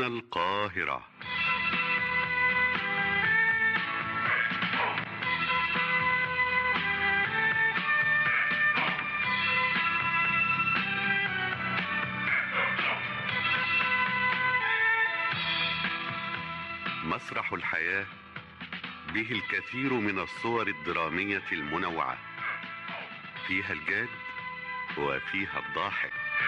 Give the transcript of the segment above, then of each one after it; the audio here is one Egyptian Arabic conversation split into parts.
القاهرة مسرح الحياة به الكثير من الصور الدرامية المنوعة فيها الجاد وفيها الضاحك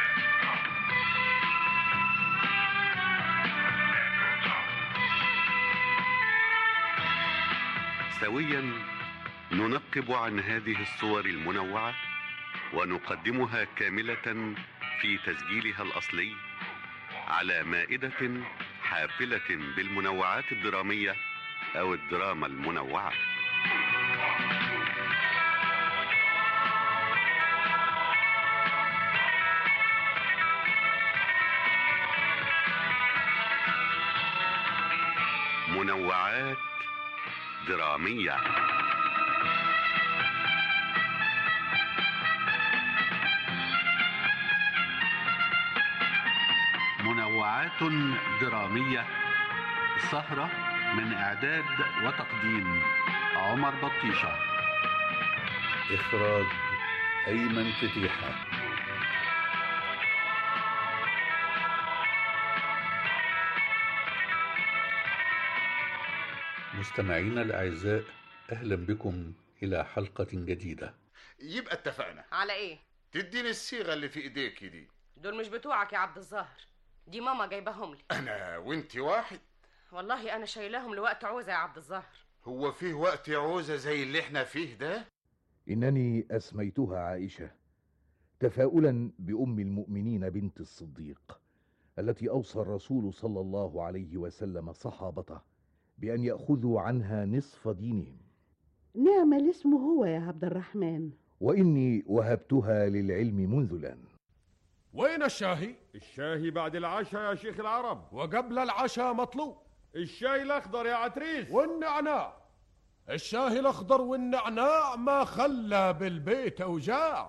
سويا ننقب عن هذه الصور المنوعة ونقدمها كاملة في تسجيلها الأصلي على مائدة حافلة بالمنوعات الدرامية أو الدراما المنوعة منوعات درامية منوعات درامية سهرة من إعداد وتقديم عمر بطيشة إخراج أيمن فتيحة مستمعينا الأعزاء أهلا بكم إلى حلقة جديدة يبقى اتفقنا على ايه تديني الصيغه اللي في ايديك دي دول مش بتوعك يا عبد الظاهر دي ماما جايباهم لي انا وانت واحد والله انا شايلاهم لوقت عوزه يا عبد الظاهر هو فيه وقت عوزه زي اللي احنا فيه ده إنني أسميتها عائشة تفاؤلا بأم المؤمنين بنت الصديق التي أوصى الرسول صلى الله عليه وسلم صحابته بأن يأخذوا عنها نصف دينهم نعم الاسم هو يا عبد الرحمن وإني وهبتها للعلم منذ الآن وين الشاهي؟ الشاهي بعد العشاء يا شيخ العرب وقبل العشاء مطلوب الشاي الأخضر يا عتريس والنعناع الشاهي الأخضر والنعناع ما خلى بالبيت أوجاع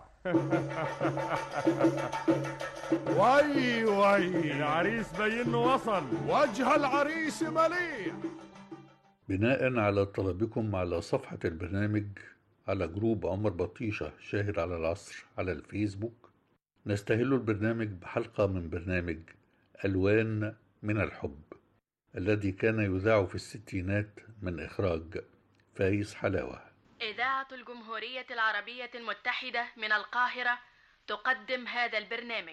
وي وي العريس بينه وصل وجه العريس مليح بناء على طلبكم على صفحة البرنامج على جروب عمر بطيشة شاهد على العصر على الفيسبوك نستهل البرنامج بحلقة من برنامج ألوان من الحب الذي كان يذاع في الستينات من إخراج فايز حلاوة إذاعة الجمهورية العربية المتحدة من القاهرة تقدم هذا البرنامج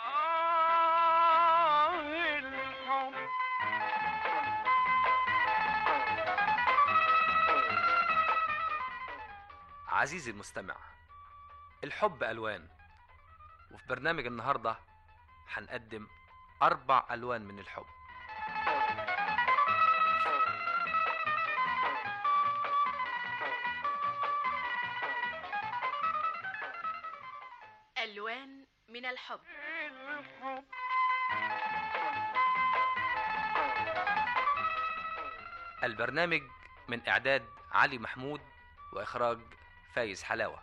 عزيزي المستمع الحب ألوان وفي برنامج النهاردة هنقدم أربع ألوان من الحب ألوان من الحب البرنامج من إعداد علي محمود وإخراج فايز حلاوة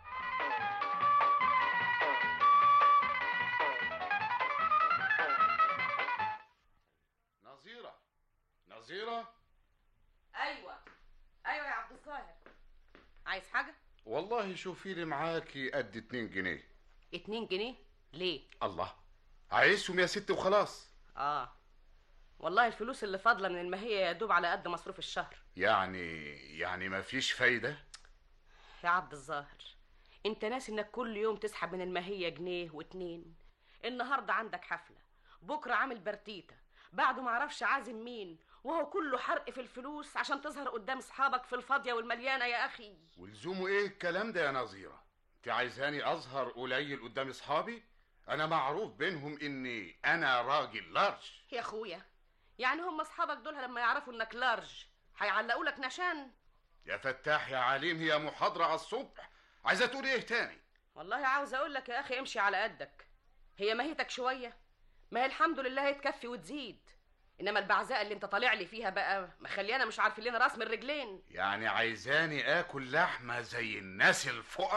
نظيره نظيره ايوه ايوه يا عبد الظاهر عايز حاجه والله شوفي لي معاكي قد اتنين جنيه اتنين جنيه ليه الله عايزهم يا ست وخلاص اه والله الفلوس اللي فاضله من المهيه يا دوب على قد مصروف الشهر يعني يعني مفيش فايده يا عبد الظاهر انت ناسي انك كل يوم تسحب من المهيه جنيه واتنين النهارده عندك حفله بكره عامل برتيته بعده معرفش عازم مين وهو كله حرق في الفلوس عشان تظهر قدام اصحابك في الفاضيه والمليانه يا اخي ولزومه ايه الكلام ده يا نظيره انت عايزاني اظهر قليل قدام اصحابي انا معروف بينهم اني انا راجل لارج يا اخويا يعني هم اصحابك دول لما يعرفوا انك لارج هيعلقوا لك نشان يا فتاح يا عليم هي محاضره على الصبح عايزه تقول ايه تاني والله عاوز اقول لك يا اخي امشي على قدك هي مهيتك شويه ما هي الحمد لله هي تكفي وتزيد انما البعزاء اللي انت طالع لي فيها بقى مخليانا مش عارفين لنا راس من رجلين يعني عايزاني اكل لحمه زي الناس الفقراء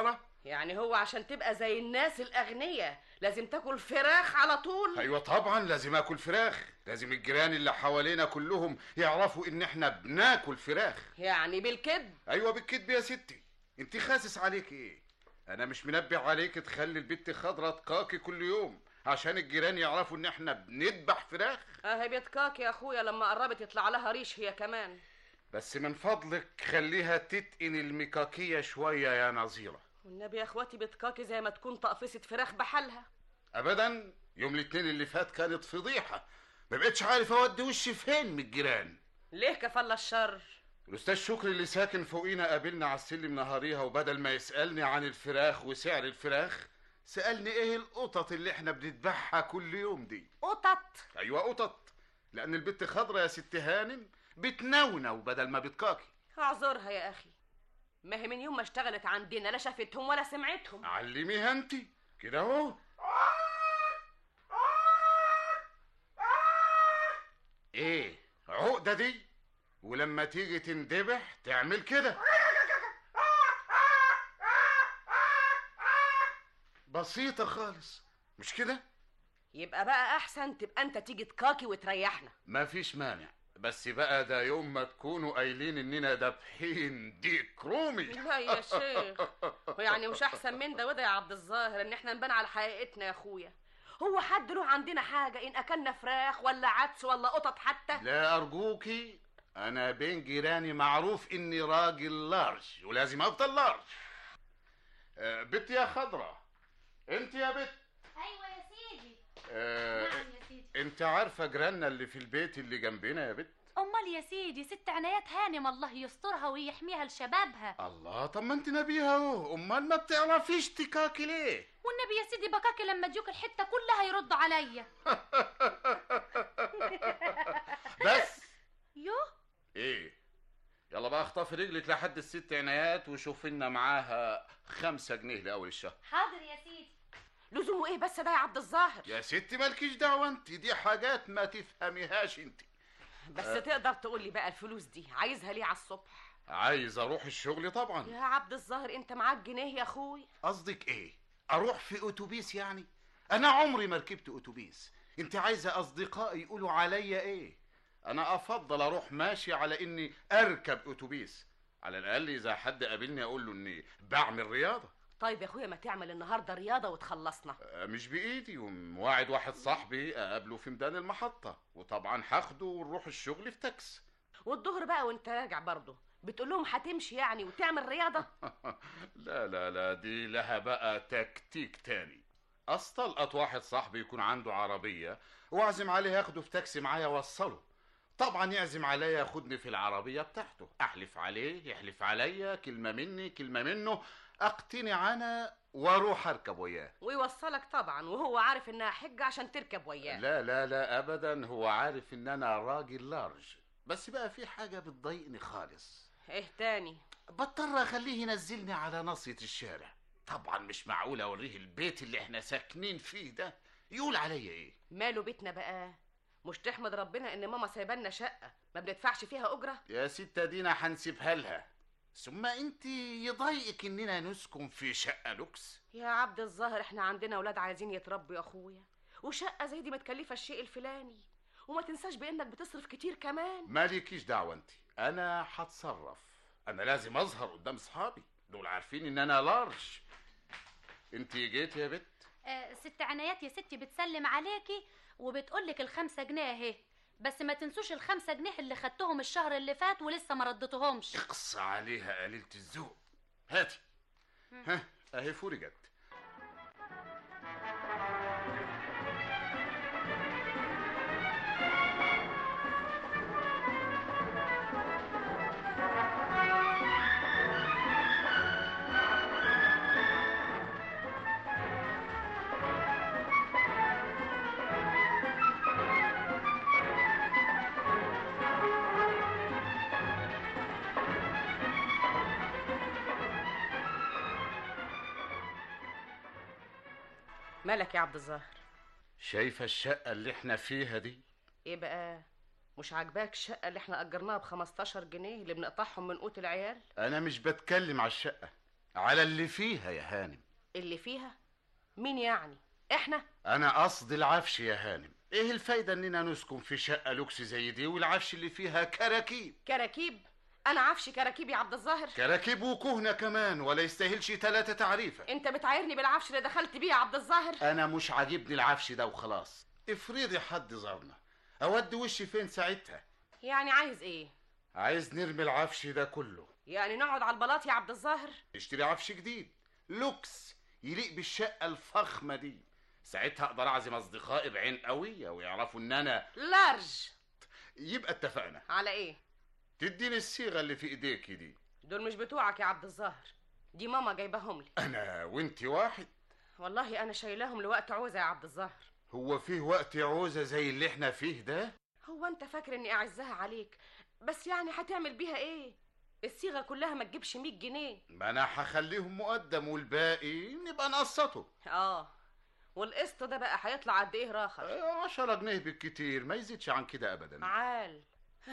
يعني هو عشان تبقى زي الناس الأغنياء لازم تاكل فراخ على طول ايوه طبعا لازم اكل فراخ لازم الجيران اللي حوالينا كلهم يعرفوا ان احنا بناكل فراخ يعني بالكذب ايوه بالكدب يا ستي انت خاسس عليك ايه انا مش منبه عليك تخلي البت خضرة تقاكي كل يوم عشان الجيران يعرفوا ان احنا بنذبح فراخ اهي بيتكاك يا اخويا لما قربت يطلع لها ريش هي كمان بس من فضلك خليها تتقن المكاكية شوية يا نظيرة والنبي يا اخواتي بتكاكي زي ما تكون تقفصة فراخ بحالها ابدا يوم الاثنين اللي فات كانت فضيحة ما بقتش عارف اودي وشي فين من الجيران ليه كفل الشر الاستاذ شكري اللي ساكن فوقينا قابلنا على السلم نهاريها وبدل ما يسالني عن الفراخ وسعر الفراخ سالني ايه القطط اللي احنا بنذبحها كل يوم دي قطط ايوه قطط لان البت خضرة يا ست هانم بتنونو بدل ما بتكاكي اعذرها يا اخي ما هي من يوم ما اشتغلت عندنا لا شافتهم ولا سمعتهم علميها انت كده اهو ايه عقدة دي ولما تيجي تندبح تعمل كده بسيطة خالص مش كده يبقى بقى احسن تبقى انت تيجي تكاكي وتريحنا مفيش مانع بس بقى ده يوم ما تكونوا قايلين اننا دابحين ديك رومي لا يا شيخ ويعني مش احسن من ده وده يا عبد الظاهر ان احنا نبان على حقيقتنا يا اخويا هو حد له عندنا حاجه ان اكلنا فراخ ولا عدس ولا قطط حتى لا ارجوكي انا بين جيراني معروف اني راجل لارج ولازم افضل لارج آه بت يا خضرة انت يا بت ايوه يا سيدي آه نعم يا سيدي انت عارفة جيراننا اللي في البيت اللي جنبنا يا بت امال يا سيدي ست عنايات هانم الله يسترها ويحميها لشبابها الله طب ما انت نبيها اهو امال ما بتعرفيش تكاكي ليه والنبي يا سيدي بكاكي لما تجوك الحته كلها يردوا عليا بس يوه ايه يلا بقى اخطفي رجلك لحد الست عنايات وشوف لنا معاها خمسة جنيه لأول الشهر حاضر يا سيدي لزومه ايه بس ده يا عبد الظاهر يا ستي مالكيش دعوة انت دي حاجات ما تفهميهاش انت بس آه. تقدر تقول لي بقى الفلوس دي عايزها ليه على الصبح عايز اروح الشغل طبعا يا عبد الظاهر انت معاك جنيه يا اخوي قصدك ايه اروح في اتوبيس يعني انا عمري ما ركبت اتوبيس انت عايزه اصدقائي يقولوا عليا ايه انا افضل اروح ماشي على اني اركب اتوبيس على الاقل اذا حد قابلني اقول له اني بعمل رياضه طيب يا اخويا ما تعمل النهارده رياضه وتخلصنا آه، مش بايدي ومواعد واحد صاحبي اقابله في ميدان المحطه وطبعا هاخده ونروح الشغل في تاكس والظهر بقى وانت راجع برضه بتقول لهم هتمشي يعني وتعمل رياضه لا لا لا دي لها بقى تكتيك تاني استلقط واحد صاحبي يكون عنده عربية واعزم عليه ياخده في تاكسي معايا اوصله طبعا يعزم عليا ياخدني في العربية بتاعته احلف عليه يحلف عليا كلمة مني كلمة منه اقتنع انا واروح اركب وياه ويوصلك طبعا وهو عارف انها حجه عشان تركب وياه لا لا لا ابدا هو عارف ان انا راجل لارج بس بقى في حاجة بتضايقني خالص ايه تاني بضطر اخليه ينزلني على ناصية الشارع طبعا مش معقول اوريه البيت اللي احنا ساكنين فيه ده يقول عليا ايه ماله بيتنا بقى مش تحمد ربنا ان ماما سايبالنا شقه ما بندفعش فيها اجره يا ستة دينا هنسيبها لها ثم انت يضايقك اننا نسكن في شقة لوكس يا عبد الظاهر احنا عندنا اولاد عايزين يتربوا يا اخويا وشقه زي دي متكلفه الشيء الفلاني وما تنساش بانك بتصرف كتير كمان مالكيش دعوة انت انا هتصرف انا لازم اظهر قدام اصحابي دول عارفين ان انا لارج انت جيت يا بت آه ست عنايات يا ستي بتسلم عليكي وبتقولك الخمسة جنيه اهي بس ما تنسوش الخمسة جنيه اللي خدتهم الشهر اللي فات ولسه ما ردتهمش اقص عليها قليلة الذوق هاتي ها اهي فرجت مالك يا عبد الظاهر شايفة الشقة اللي احنا فيها دي ايه بقى مش عاجباك الشقه اللي احنا اجرناها ب 15 جنيه اللي بنقطعهم من قوت العيال انا مش بتكلم على الشقة على اللي فيها يا هانم اللي فيها مين يعني احنا انا قصد العفش يا هانم ايه الفايدة اننا نسكن في شقة لوكس زي دي والعفش اللي فيها كراكيب كراكيب انا عفش كراكيب يا عبد الظاهر كراكيب وكهنة كمان ولا يستاهلش تلاتة تعريفة انت بتعايرني بالعفش اللي دخلت بيه يا عبد الظاهر انا مش عاجبني العفش ده وخلاص افرضي حد زارنا اودي وشي فين ساعتها يعني عايز ايه عايز نرمي العفش ده كله يعني نقعد على البلاط يا عبد الظاهر نشتري عفش جديد لوكس يليق بالشقة الفخمة دي ساعتها اقدر اعزم اصدقائي بعين قوية ويعرفوا ان انا لارج يبقى اتفقنا على ايه تديني الصيغة اللي في ايديكي دي دول مش بتوعك يا عبد الظاهر دي ماما جايباهم لي انا وانتي واحد والله انا شايلاهم لوقت عوزه يا عبد الظاهر هو فيه وقت عوزة زي اللي احنا فيه ده هو انت فاكر اني اعزها عليك بس يعني هتعمل بيها ايه الصيغه كلها ما تجيبش 100 جنيه ما انا هخليهم مقدم والباقي نبقى نقسطه اه والقسط ده بقى هيطلع قد ايه راخر آه، عشرة جنيه بالكتير ما يزيدش عن كده ابدا عال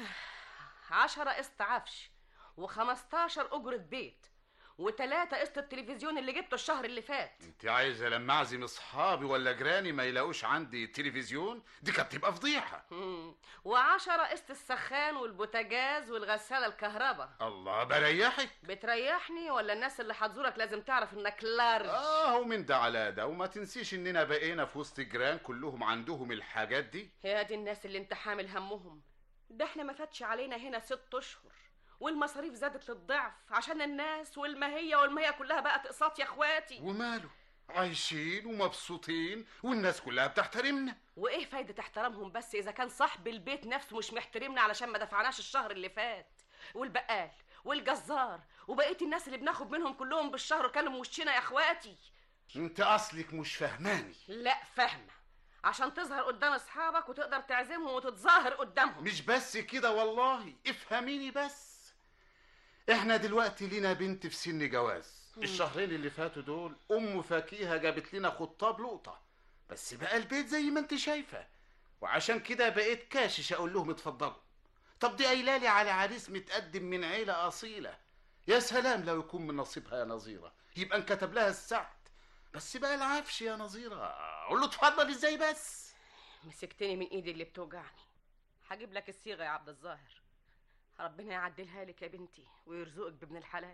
عشرة قسط عفش وخمستاشر أجرة بيت وتلاتة قسط التلفزيون اللي جبته الشهر اللي فات انت عايزه لما اعزم اصحابي ولا جيراني ما يلاقوش عندي تلفزيون دي كانت تبقى فضيحه مم. وعشرة قسط السخان والبوتاجاز والغسالة الكهرباء الله بريحك بتريحني ولا الناس اللي هتزورك لازم تعرف انك لارج اه ومن ده على ده وما تنسيش اننا بقينا في وسط جيران كلهم عندهم الحاجات دي يا دي الناس اللي انت حامل همهم ده احنا ما فاتش علينا هنا ست اشهر والمصاريف زادت للضعف عشان الناس والمهية والمية كلها بقت اقساط يا اخواتي وماله عايشين ومبسوطين والناس كلها بتحترمنا وايه فايدة احترامهم بس اذا كان صاحب البيت نفسه مش محترمنا علشان ما دفعناش الشهر اللي فات والبقال والجزار وبقية الناس اللي بناخد منهم كلهم بالشهر كانوا وشنا يا اخواتي انت اصلك مش فهماني لا فاهمة عشان تظهر قدام اصحابك وتقدر تعزمهم وتتظاهر قدامهم مش بس كده والله افهميني بس احنا دلوقتي لينا بنت في سن جواز الشهرين اللي فاتوا دول ام فكيهه جابت لنا خطاب لقطه بس بقى البيت زي ما انت شايفه وعشان كده بقيت كاشش اقول لهم اتفضلوا طب دي قايله لي على عريس متقدم من عيله اصيله يا سلام لو يكون من نصيبها يا نظيره يبقى انكتب لها السعد بس بقى العفش يا نظيره اقول له اتفضل ازاي بس مسكتني من ايدي اللي بتوجعني هجيب لك الصيغه يا عبد الظاهر ربنا يعدلها لك يا بنتي ويرزقك بابن الحلال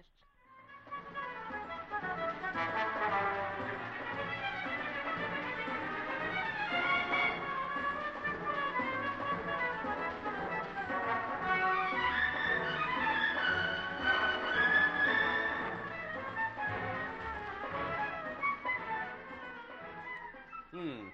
امم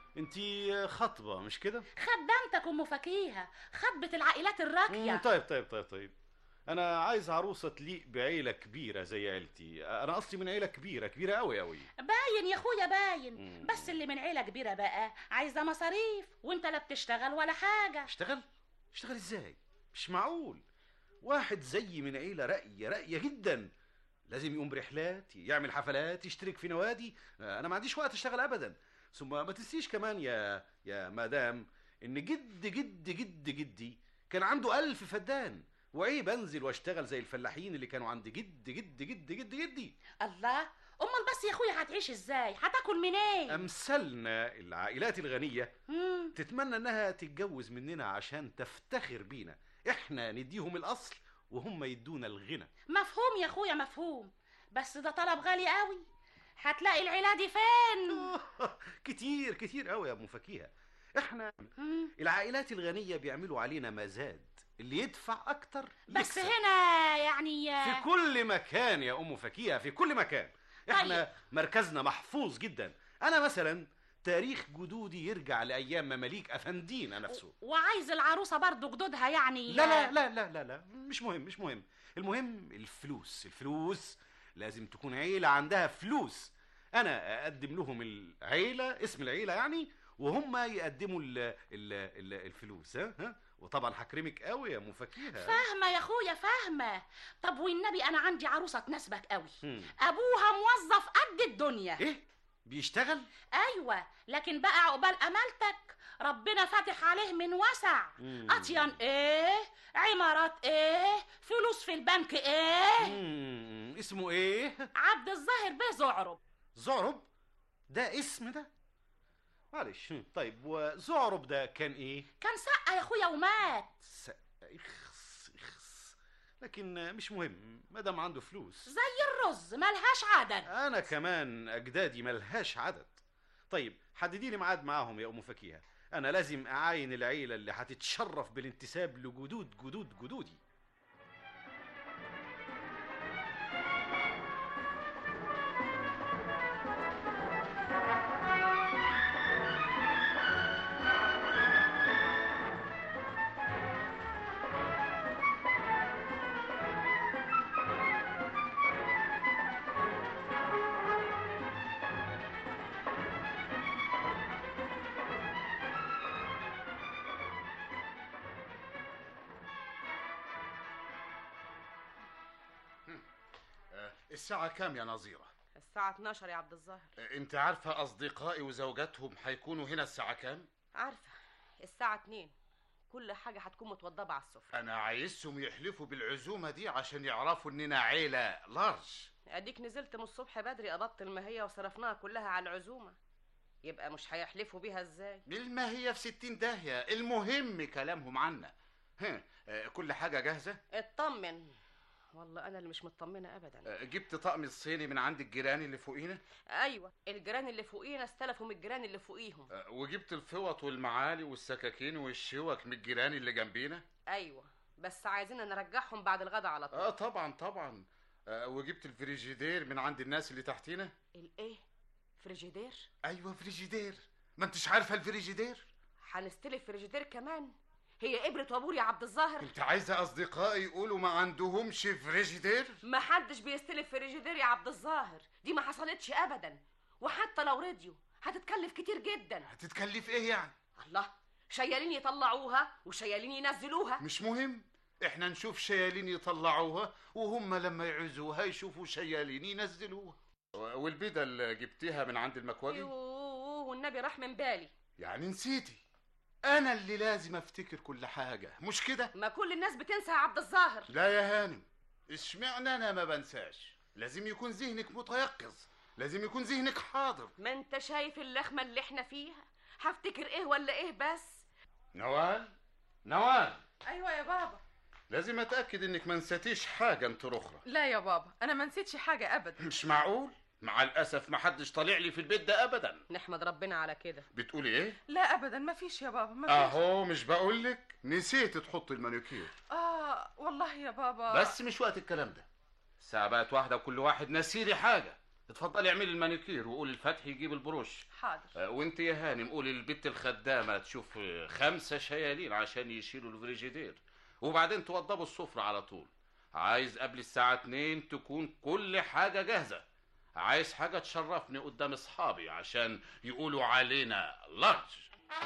انتي خطبه مش كده خدمتك ام فكيهه خطبه العائلات الراقيه مم، طيب طيب طيب طيب انا عايز عروسه تليق بعيله كبيره زي عيلتي انا اصلي من عيله كبيره كبيره قوي قوي باين يا اخويا باين مم. بس اللي من عيله كبيره بقى عايزه مصاريف وانت لا بتشتغل ولا حاجه اشتغل اشتغل ازاي مش معقول واحد زي من عيله راقيه راقيه جدا لازم يقوم برحلات يعمل حفلات يشترك في نوادي انا ما عنديش وقت اشتغل ابدا ثم ما تنسيش كمان يا يا مدام ان جد جد جد جدي كان عنده ألف فدان وعيب انزل واشتغل زي الفلاحين اللي كانوا عند جد جد جد جد جدي الله امال بس يا اخويا هتعيش ازاي هتاكل منين امثالنا العائلات الغنيه مم. تتمنى انها تتجوز مننا عشان تفتخر بينا احنا نديهم الاصل وهم يدونا الغنى مفهوم يا اخويا مفهوم بس ده طلب غالي قوي هتلاقي العيله دي فين كتير كتير قوي يا ام فكيهه احنا مم. العائلات الغنيه بيعملوا علينا مزاد اللي يدفع اكتر بس يكسب. هنا يعني في كل مكان يا ام فكيهه في كل مكان احنا مركزنا محفوظ جدا انا مثلا تاريخ جدودي يرجع لايام مماليك افندينا نفسه وعايز العروسه برضو جدودها يعني لا لا لا لا لا لا مش مهم مش مهم المهم الفلوس الفلوس لازم تكون عيلة عندها فلوس أنا أقدم لهم العيلة اسم العيلة يعني وهم يقدموا ال ال ال الفلوس ها ها وطبعا هكرمك قوي يا مفكيها فاهمه يا اخويا فاهمه طب والنبي انا عندي عروسه تناسبك قوي هم. ابوها موظف قد الدنيا ايه بيشتغل ايوه لكن بقى عقبال امالتك ربنا فاتح عليه من وسع مم. اطيان ايه عمارات ايه فلوس في البنك ايه مم، اسمه ايه عبد الظاهر بيه زعرب زعرب ده اسم ده معلش هم، طيب وزعرب ده كان ايه كان سقة يا اخويا ومات س... اخس اخس لكن مش مهم ما دام عنده فلوس زي الرز ملهاش عدد انا كمان اجدادي ملهاش عدد طيب حددي لي ميعاد معاهم يا ام فكيهه انا لازم اعاين العيله اللي هتتشرف بالانتساب لجدود جدود جدودي آه، الساعة كام يا نظيرة؟ الساعة 12 يا عبد الظاهر آه، انت عارفة اصدقائي وزوجاتهم هيكونوا هنا الساعة كام؟ عارفة الساعة 2 كل حاجة هتكون متوضبة على السفرة انا عايزهم يحلفوا بالعزومة دي عشان يعرفوا اننا عيلة لارج اديك نزلت من الصبح بدري قبضت المهية وصرفناها كلها على العزومة يبقى مش هيحلفوا بيها ازاي الماهية في ستين داهية المهم كلامهم عنا ها آه، كل حاجة جاهزة؟ اطمن والله انا اللي مش مطمنة ابدا آه، جبت طقم الصيني من عند الجيران اللي فوقينا ايوه الجيران اللي فوقينا استلفوا من الجيران اللي فوقيهم آه، وجبت الفوط والمعالي والسكاكين والشوك من الجيران اللي جنبينا ايوه بس عايزين نرجعهم بعد الغدا على طول اه طبعا طبعا آه، وجبت الفريجيدير من عند الناس اللي تحتينا الايه فريجيدير ايوه فريجيدير ما انتش عارفه الفريجيدير هنستلف فريجيدير كمان هي ابرة وابور يا عبد الظاهر انت عايزه اصدقائي يقولوا ما عندهمش فريجيدير ما حدش بيستلف فريجيدير يا عبد الظاهر دي ما حصلتش ابدا وحتى لو راديو هتتكلف كتير جدا هتتكلف ايه يعني الله شيالين يطلعوها وشيالين ينزلوها مش مهم احنا نشوف شيالين يطلعوها وهم لما يعوزوها يشوفوا شيالين ينزلوها والبيضة اللي جبتيها من عند المكواجي يوه والنبي راح من بالي يعني نسيتي انا اللي لازم افتكر كل حاجة مش كده ما كل الناس بتنسى يا عبد الظاهر لا يا هانم اشمعنى انا ما بنساش لازم يكون ذهنك متيقظ لازم يكون ذهنك حاضر ما انت شايف اللخمة اللي احنا فيها هفتكر ايه ولا ايه بس نوال نوال ايوه يا بابا لازم اتاكد انك ما نسيتيش حاجه انت اخرى لا يا بابا انا ما نسيتش حاجه ابدا مش معقول مع الاسف ما حدش طالع لي في البيت ده ابدا نحمد ربنا على كده بتقولي ايه لا ابدا ما فيش يا بابا ما فيش اهو مش بقولك نسيت تحط المانيكير اه والله يا بابا بس مش وقت الكلام ده الساعه بقت واحده وكل واحد نسيلي حاجه اتفضلي اعملي المانيكير وقولي الفتح يجيب البروش حاضر آه، وانت يا هانم قولي للبت الخدامه تشوف آه، خمسه شيالين عشان يشيلوا الفريجيدير وبعدين توضبوا السفره على طول عايز قبل الساعه 2 تكون كل حاجه جاهزه عايز حاجه تشرفني قدام اصحابي عشان يقولوا علينا لارج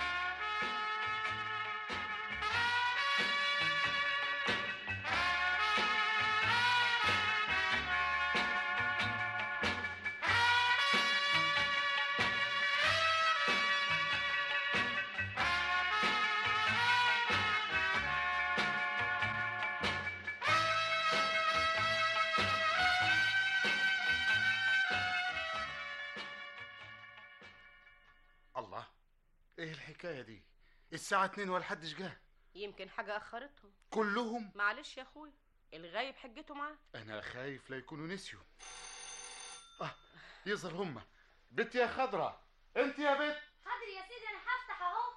الله ايه الحكايه دي الساعه 2 ولا حدش جه يمكن حاجة اخرتهم كلهم معلش يا اخويا الغايب حجته معاه انا خايف لا يكونوا نسيوا اه يظهر هما بنت يا خضرة انت يا بنت حاضر يا سيدي انا هفتح اهو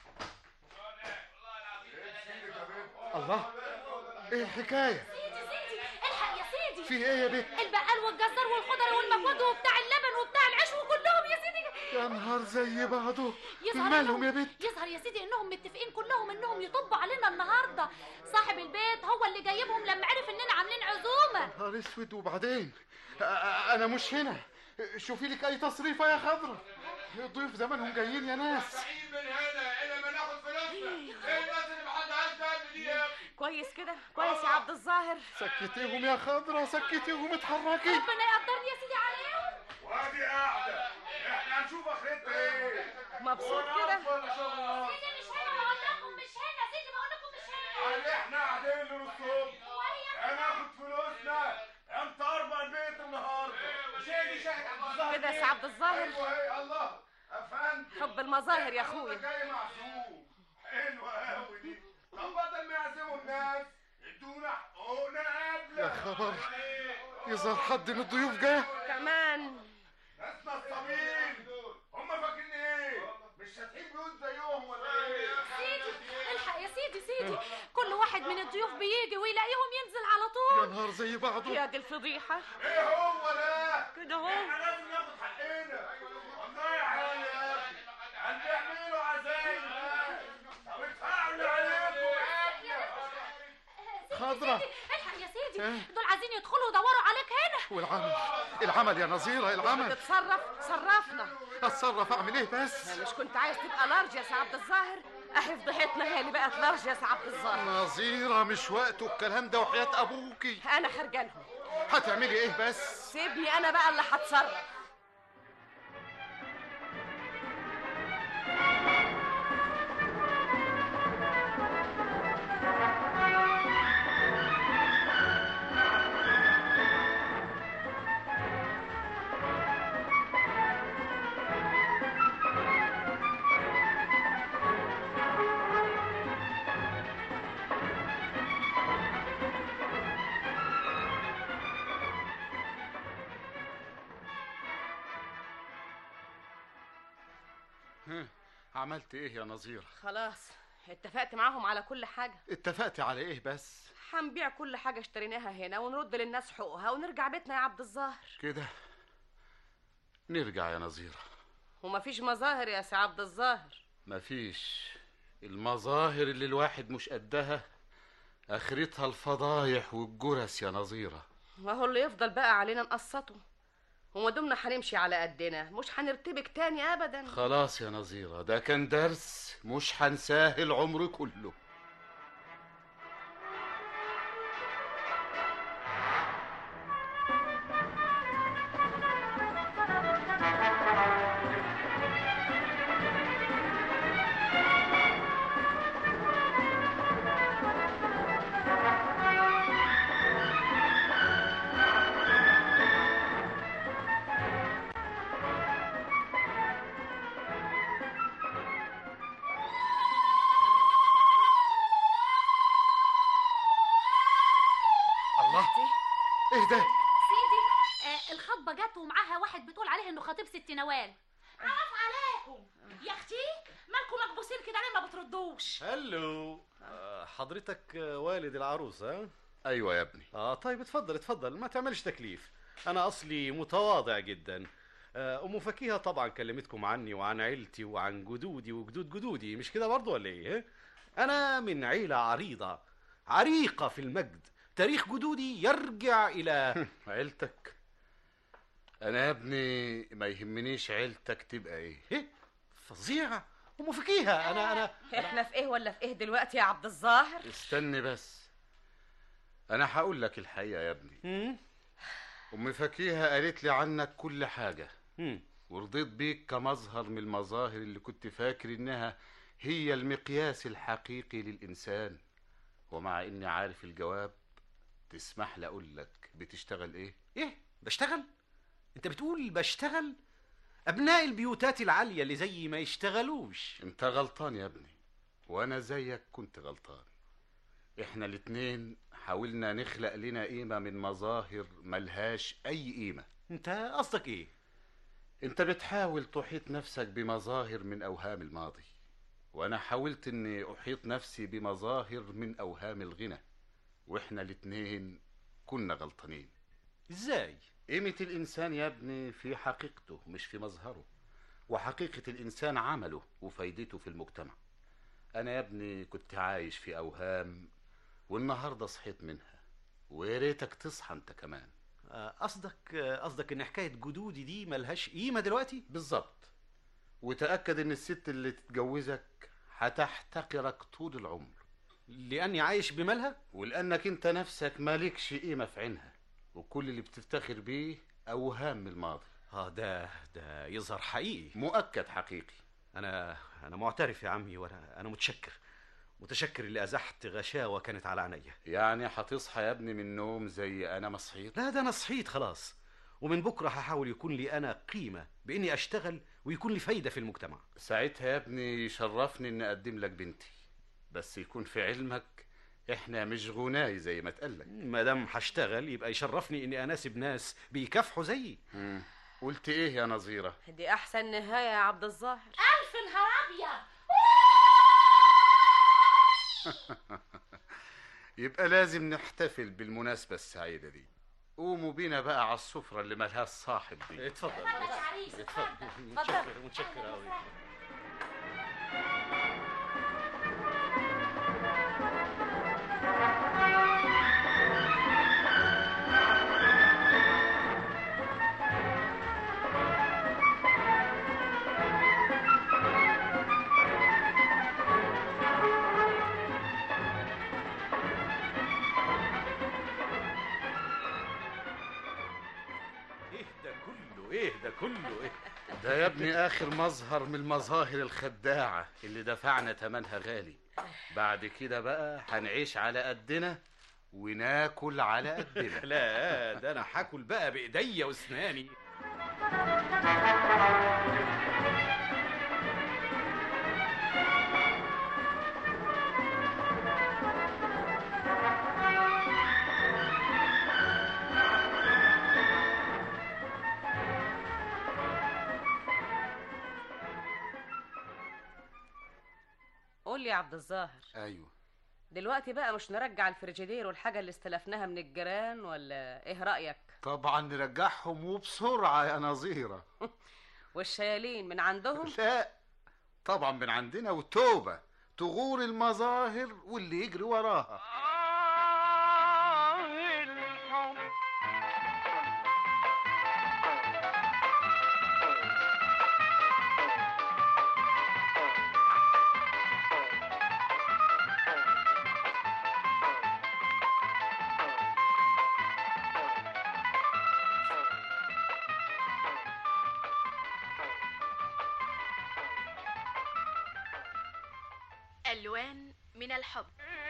الله ايه الحكايه سيدي سيدي الحق يا سيدي في ايه يا بنت البقال والجزار والخضر والمكواد وبتاع اللبن وبتاع العيش وكلهم يا سيدي يا نهار زي بعضه يظهر مالهم إنهم- يا بنت يظهر يا سيدي انهم متفقين كلهم انهم يطبوا علينا النهارده صاحب البيت هو اللي جايبهم لما عرف اننا عاملين عزومه نهار اسود وبعدين آ- آ- انا مش هنا شوفي لك اي تصريفه يا خضرة ضيوف زمانهم جايين يا ناس من هنا الى ما ناخد فلوسنا ايه الناس اللي محدش قد دي يا كويس كده كويس يا عبد الظاهر سكتيهم يا خضرة سكتيهم اتحركي ربنا يقدرني يا سيدي عليهم وادي قاعده احنا هنشوف اخرتها ايه مبسوط كده سيدي مش هنا بقول لكم مش هنا سيدي بقول لكم مش هنا يعني احنا قاعدين للصبح هناخد فلوسنا انت اربع البيت النهارده شاهد شاهد عبد الظاهر كده يا سي عبد الظاهر ايوه هي الله افندم حب المظاهر يا اخويا جاي معزوم حلوه قوي دي طب بدل ما يعزموا الناس ادونا حقوقنا قبل يا خبر يظهر حد من الضيوف جاي كمان ناس نصابين هم فاكرين ايه مش فاتحين بيوت زيهم ولا ايه سيدي الحق يا سيدي سيدي كل واحد من الضيوف بيجي ويلاقيهم ينزل على يا طول نهار زي بعضه يا دي الفضيحة ايه هو ده كده اهو احنا لازم ناخد حقنا والله يا حالي يا اخي هل بيعملوا عزايم طب ادفعوا اللي عليكم خضرة الحق يا سيدي إيه؟ دول عايزين يدخلوا يدوروا عليك هنا والعمل العمل يا نظيرة العمل تتصرف صرفنا اتصرف اعمل ايه بس مش كنت عايز تبقى لارج يا سي عبد الظاهر اهي فضيحتنا هي اللي بقت لارج يا سي عبد الظاهر نظيرة مش وقته الكلام ده وحياة ابوكي انا خارجانهم هتعملي ايه بس سيبني انا بقى اللي هتصرف ها، عملت ايه يا نظيرة خلاص اتفقت معاهم على كل حاجة اتفقت على ايه بس هنبيع كل حاجة اشتريناها هنا ونرد للناس حقوقها ونرجع بيتنا يا عبد الظاهر كده نرجع يا نظيرة ومفيش مظاهر يا سي عبد الظاهر مفيش المظاهر اللي الواحد مش قدها اخرتها الفضايح والجرس يا نظيرة ما هو اللي يفضل بقى علينا نقسطه وما دمنا هنمشي على قدنا مش هنرتبك تاني ابدا خلاص يا نظيرة ده كان درس مش هنساه العمر كله الله ايه ده سيدي آه الخطبه جت ومعاها واحد بتقول عليه انه خطيب ست نوال عرف عليكم يا اختي مالكم مكبوسين كده ليه ما بتردوش هلو آه، حضرتك آه، والد العروسة ها؟ ايوه يا ابني اه طيب اتفضل اتفضل ما تعملش تكليف انا اصلي متواضع جدا آه، ام فكيهة طبعا كلمتكم عني وعن عيلتي وعن جدودي وجدود جدودي مش كده برضو ولا ايه ها؟ انا من عيلة عريضة عريقة في المجد تاريخ جدودي يرجع الى عيلتك انا يا ابني ما يهمنيش عيلتك تبقى ايه ايه فظيعة ام فكيهة انا انا احنا في ايه ولا في ايه دلوقتي يا عبد الظاهر استني بس انا هقول لك الحقيقه يا ابني ام فكيهه قالت لي عنك كل حاجه ورضيت بيك كمظهر من المظاهر اللي كنت فاكر انها هي المقياس الحقيقي للانسان ومع اني عارف الجواب تسمح لي اقول لك بتشتغل ايه ايه بشتغل انت بتقول بشتغل ابناء البيوتات العالية اللي زي ما يشتغلوش انت غلطان يا ابني وانا زيك كنت غلطان احنا الاتنين حاولنا نخلق لنا قيمة من مظاهر ملهاش اي قيمة انت قصدك ايه انت بتحاول تحيط نفسك بمظاهر من اوهام الماضي وانا حاولت اني احيط نفسي بمظاهر من اوهام الغنى واحنا الاتنين كنا غلطانين ازاي قيمة الانسان يا ابني في حقيقته مش في مظهره وحقيقة الانسان عمله وفايدته في المجتمع انا يا ابني كنت عايش في اوهام والنهارده صحيت منها ويا ريتك تصحى انت كمان آه، قصدك آه، قصدك ان حكاية جدودي دي ملهاش قيمة دلوقتي بالظبط وتأكد ان الست اللي تتجوزك هتحتقرك طول العمر لاني عايش بمالها ولانك انت نفسك مالكش قيمة في عينها وكل اللي بتفتخر بيه اوهام من الماضي اه ده ده يظهر حقيقي مؤكد حقيقي انا انا معترف يا عمي وانا انا متشكر متشكر اللي ازحت غشاوه كانت على عينيا يعني هتصحى يا ابني من النوم زي انا ما صحيت لا ده انا صحيت خلاص ومن بكره هحاول يكون لي انا قيمه باني اشتغل ويكون لي فايده في المجتمع ساعتها يا ابني يشرفني اني اقدم لك بنتي بس يكون في علمك احنا مش غناي زي ما اتقالك ما دام هشتغل يبقى يشرفني اني اناسب ناس بيكافحوا زيي مم. قلت ايه يا نظيره دي احسن نهايه يا عبد الظاهر الف نهار ابيض يبقى لازم نحتفل بالمناسبه السعيده دي قوموا بينا بقى على السفره اللي ملهاش صاحب دي اتفضل اتفضل اتفضل متشكر متشكر قوي ايه ده كله ايه ده كله ايه ده يا ابني اخر مظهر من المظاهر الخداعه اللي دفعنا ثمنها غالي بعد كده بقى هنعيش على قدنا وناكل على قدنا لا ده انا هاكل بقى بايديا واسناني قول لي يا عبد الظاهر ايوه دلوقتي بقى مش نرجع الفريجيدير والحاجه اللي استلفناها من الجيران ولا ايه رايك طبعا نرجعهم وبسرعه يا نظيره والشيالين من عندهم لا طبعا من عندنا وتوبه تغور المظاهر واللي يجري وراها ألوان من الحب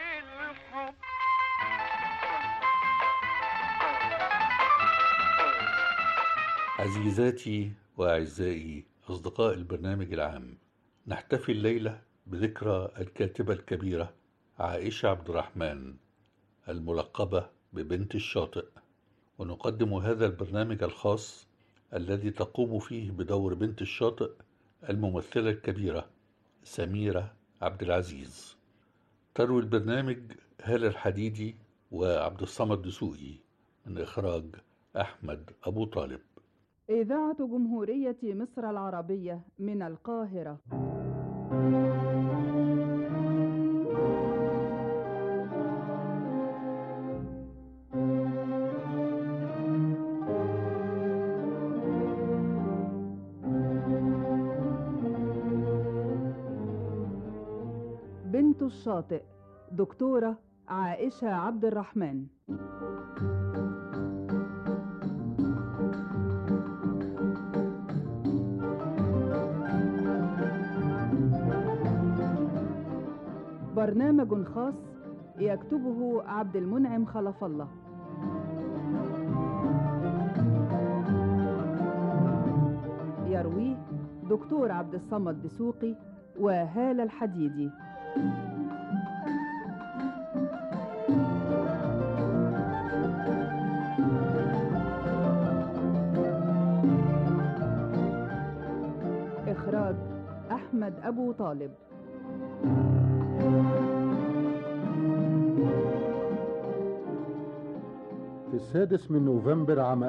عزيزاتي وأعزائي أصدقاء البرنامج العام نحتفي الليلة بذكرى الكاتبة الكبيرة عائشة عبد الرحمن الملقبة ببنت الشاطئ ونقدم هذا البرنامج الخاص الذي تقوم فيه بدور بنت الشاطئ الممثلة الكبيرة سميرة عبد العزيز تروي البرنامج هالة الحديدي وعبد الصمد دسوقي من إخراج أحمد أبو طالب إذاعة جمهورية مصر العربية من القاهرة بنت الشاطئ دكتورة عائشة عبد الرحمن برنامج خاص يكتبه عبد المنعم خلف الله يرويه دكتور عبد الصمد دسوقي وهالة الحديدي إخراج أحمد أبو طالب في السادس من نوفمبر عام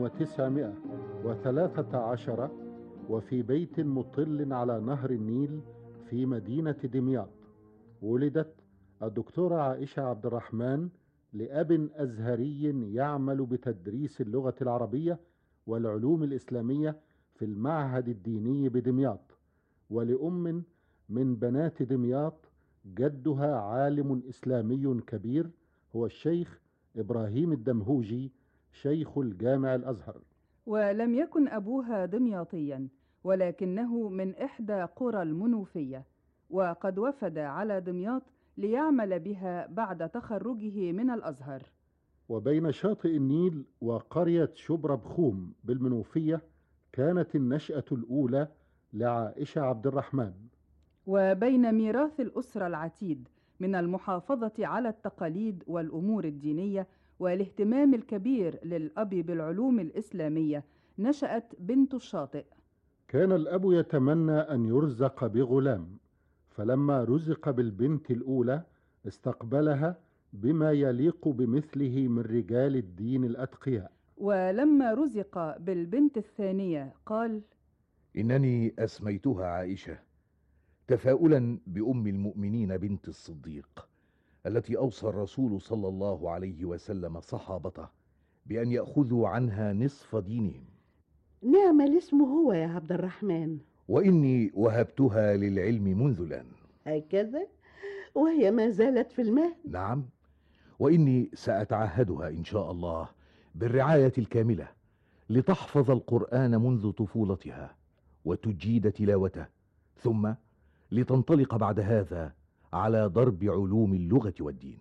1913 وفي بيت مطل على نهر النيل في مدينة دمياط ولدت الدكتورة عائشة عبد الرحمن لأب أزهري يعمل بتدريس اللغة العربية والعلوم الإسلامية في المعهد الديني بدمياط ولأم من بنات دمياط جدها عالم إسلامي كبير هو الشيخ إبراهيم الدمهوجي شيخ الجامع الأزهر ولم يكن أبوها دمياطيا ولكنه من إحدى قرى المنوفية وقد وفد على دمياط ليعمل بها بعد تخرجه من الأزهر وبين شاطئ النيل وقرية شبرا بخوم بالمنوفية كانت النشأة الأولى لعائشة عبد الرحمن وبين ميراث الأسرة العتيد من المحافظة على التقاليد والأمور الدينية والاهتمام الكبير للأب بالعلوم الإسلامية نشأت بنت الشاطئ كان الأب يتمنى أن يرزق بغلام فلما رزق بالبنت الأولى استقبلها بما يليق بمثله من رجال الدين الأتقياء ولما رزق بالبنت الثانية قال إنني أسميتها عائشة تفاؤلا بأم المؤمنين بنت الصديق التي أوصى الرسول صلى الله عليه وسلم صحابته بأن يأخذوا عنها نصف دينهم نعم الاسم هو يا عبد الرحمن وإني وهبتها للعلم منذ الآن هكذا وهي ما زالت في المهد نعم وإني سأتعهدها إن شاء الله بالرعاية الكاملة لتحفظ القرآن منذ طفولتها وتجيد تلاوته ثم لتنطلق بعد هذا على ضرب علوم اللغة والدين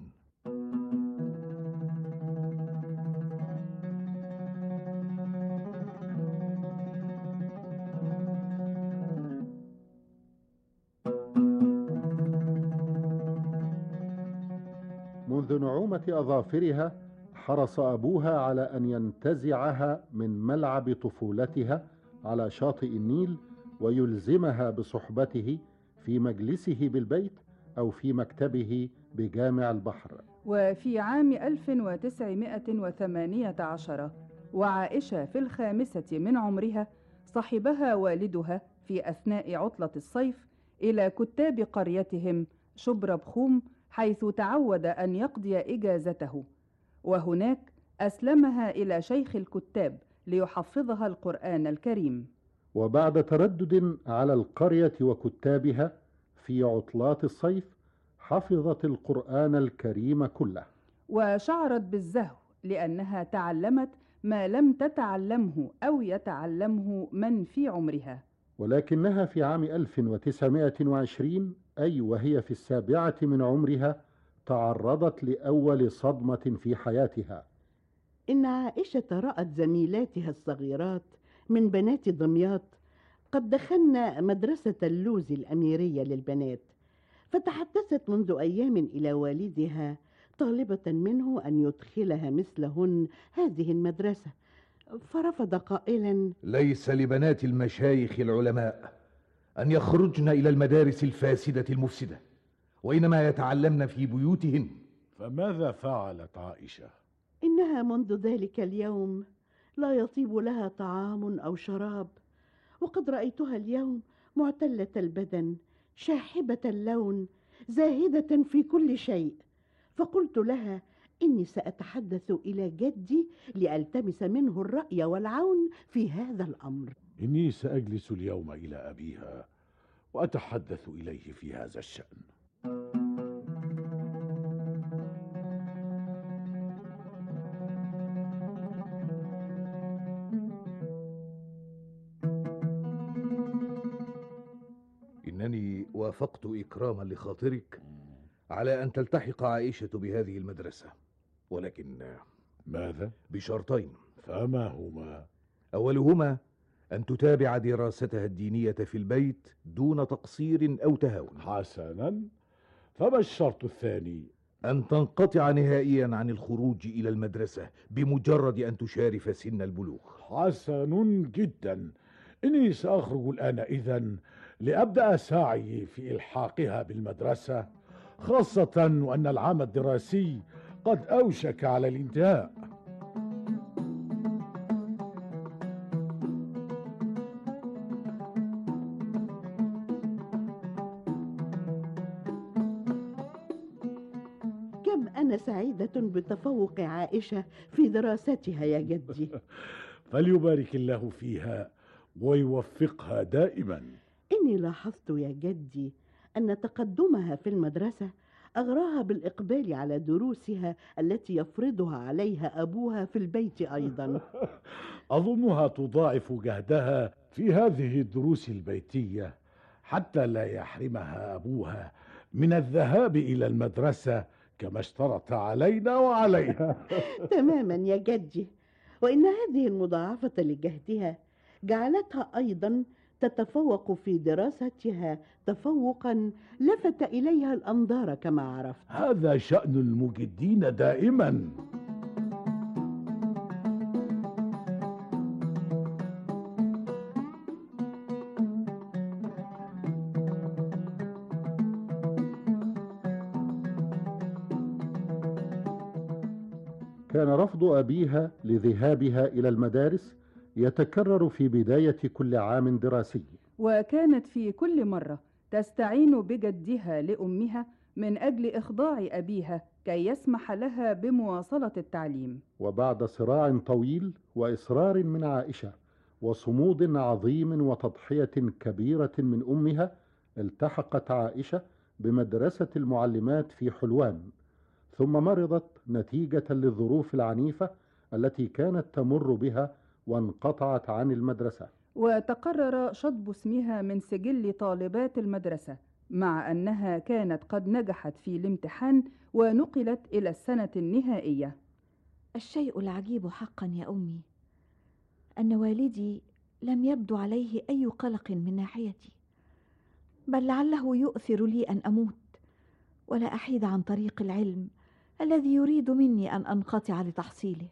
منذ نعومة أظافرها حرص أبوها على أن ينتزعها من ملعب طفولتها على شاطئ النيل ويلزمها بصحبته في مجلسه بالبيت أو في مكتبه بجامع البحر وفي عام 1918 وعائشة في الخامسة من عمرها صحبها والدها في أثناء عطلة الصيف إلى كتاب قريتهم شبر بخوم حيث تعود أن يقضي إجازته وهناك أسلمها إلى شيخ الكتاب ليحفظها القرآن الكريم وبعد تردد على القرية وكتابها في عطلات الصيف حفظت القرآن الكريم كله وشعرت بالزهو لأنها تعلمت ما لم تتعلمه أو يتعلمه من في عمرها ولكنها في عام 1920 أي وهي في السابعة من عمرها تعرضت لأول صدمة في حياتها إن عائشة رأت زميلاتها الصغيرات من بنات دمياط قد دخلن مدرسة اللوز الأميرية للبنات فتحدثت منذ أيام إلى والدها طالبة منه أن يدخلها مثلهن هذه المدرسة فرفض قائلا ليس لبنات المشايخ العلماء أن يخرجن إلى المدارس الفاسدة المفسدة وإنما يتعلمن في بيوتهن فماذا فعلت عائشة؟ إنها منذ ذلك اليوم لا يطيب لها طعام أو شراب وقد رأيتها اليوم معتلة البدن شاحبة اللون زاهدة في كل شيء فقلت لها إني سأتحدث إلى جدي لألتمس منه الرأي والعون في هذا الأمر إني سأجلس اليوم إلى أبيها وأتحدث إليه في هذا الشأن إنني وافقت إكراما لخاطرك على أن تلتحق عائشة بهذه المدرسة ولكن ماذا؟ بشرطين فما هما؟ أولهما أن تتابع دراستها الدينية في البيت دون تقصير أو تهاون حسنا فما الشرط الثاني؟ أن تنقطع نهائيا عن الخروج إلى المدرسة بمجرد أن تشارف سن البلوغ حسن جدا إني سأخرج الآن إذا لأبدأ سعي في إلحاقها بالمدرسة خاصة وأن العام الدراسي قد أوشك على الانتهاء كم أنا سعيدة بتفوق عائشة في دراستها يا جدي فليبارك الله فيها ويوفقها دائما إني لاحظت يا جدي أن تقدمها في المدرسة أغراها بالإقبال على دروسها التي يفرضها عليها أبوها في البيت أيضا أظنها تضاعف جهدها في هذه الدروس البيتية حتى لا يحرمها أبوها من الذهاب إلى المدرسة كما اشترط علينا وعليها تماما يا جدي وإن هذه المضاعفة لجهدها جعلتها أيضا تتفوق في دراستها تفوقا لفت إليها الأنظار كما عرفت هذا شأن المجدين دائما كان رفض أبيها لذهابها إلى المدارس يتكرر في بداية كل عام دراسي وكانت في كل مرة تستعين بجدها لأمها من أجل إخضاع أبيها كي يسمح لها بمواصلة التعليم وبعد صراع طويل وإصرار من عائشة وصمود عظيم وتضحية كبيرة من أمها التحقت عائشة بمدرسة المعلمات في حلوان ثم مرضت نتيجة للظروف العنيفة التي كانت تمر بها وانقطعت عن المدرسة وتقرر شطب اسمها من سجل طالبات المدرسة مع أنها كانت قد نجحت في الامتحان ونقلت إلى السنة النهائية الشيء العجيب حقا يا أمي أن والدي لم يبدو عليه أي قلق من ناحيتي بل لعله يؤثر لي أن أموت ولا أحيد عن طريق العلم الذي يريد مني أن أنقطع لتحصيله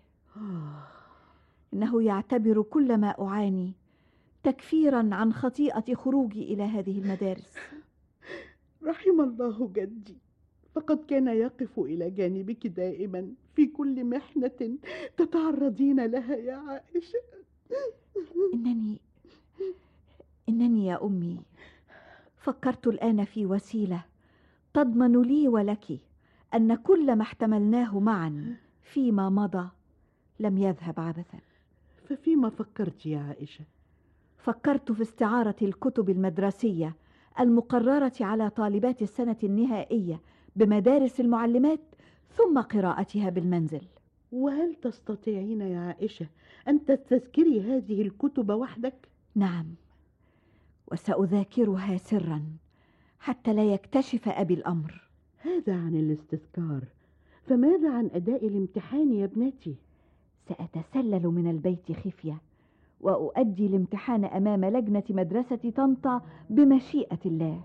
إنه يعتبر كل ما أعاني تكفيرا عن خطيئة خروجي إلى هذه المدارس رحم الله جدي فقد كان يقف إلى جانبك دائما في كل محنة تتعرضين لها يا عائشة إنني إنني يا أمي فكرت الآن في وسيلة تضمن لي ولك أن كل ما احتملناه معا فيما مضى لم يذهب عبثا ففيما فكرت يا عائشة فكرت في استعارة الكتب المدرسية المقررة على طالبات السنة النهائية بمدارس المعلمات ثم قراءتها بالمنزل وهل تستطيعين يا عائشة أن تستذكري هذه الكتب وحدك؟ نعم وسأذاكرها سرا حتى لا يكتشف أبي الأمر هذا عن الاستذكار فماذا عن أداء الامتحان يا ابنتي؟ سأتسلل من البيت خفية وأؤدي الامتحان أمام لجنة مدرسة طنطا بمشيئة الله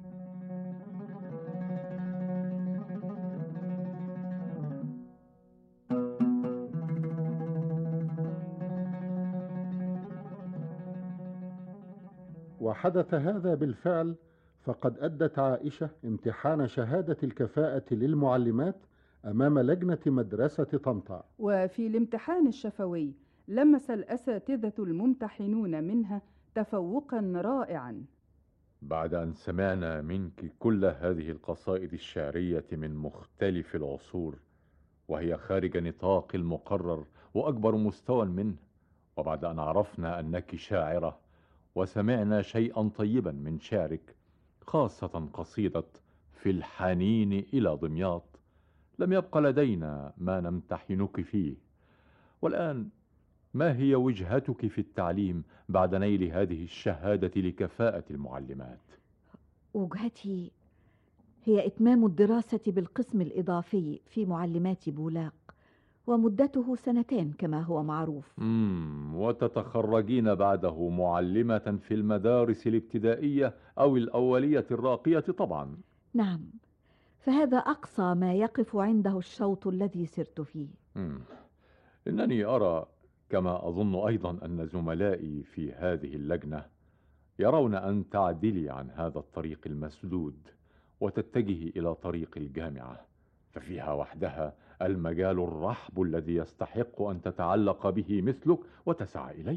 وحدث هذا بالفعل فقد أدت عائشة امتحان شهادة الكفاءة للمعلمات أمام لجنة مدرسة طنطا وفي الامتحان الشفوي لمس الأساتذة الممتحنون منها تفوقا رائعا بعد أن سمعنا منك كل هذه القصائد الشعرية من مختلف العصور وهي خارج نطاق المقرر وأكبر مستوى منه وبعد أن عرفنا أنك شاعرة وسمعنا شيئا طيبا من شعرك خاصة قصيدة في الحنين إلى دمياط لم يبق لدينا ما نمتحنك فيه والآن ما هي وجهتك في التعليم بعد نيل هذه الشهادة لكفاءة المعلمات؟ وجهتي هي إتمام الدراسة بالقسم الإضافي في معلمات بولاق ومدته سنتين كما هو معروف مم وتتخرجين بعده معلمة في المدارس الابتدائية أو الأولية الراقية طبعا نعم فهذا أقصى ما يقف عنده الشوط الذي سرت فيه مم. إنني أرى كما أظن أيضا أن زملائي في هذه اللجنة يرون أن تعدلي عن هذا الطريق المسدود وتتجهي إلى طريق الجامعة ففيها وحدها المجال الرحب الذي يستحق أن تتعلق به مثلك وتسعى إليه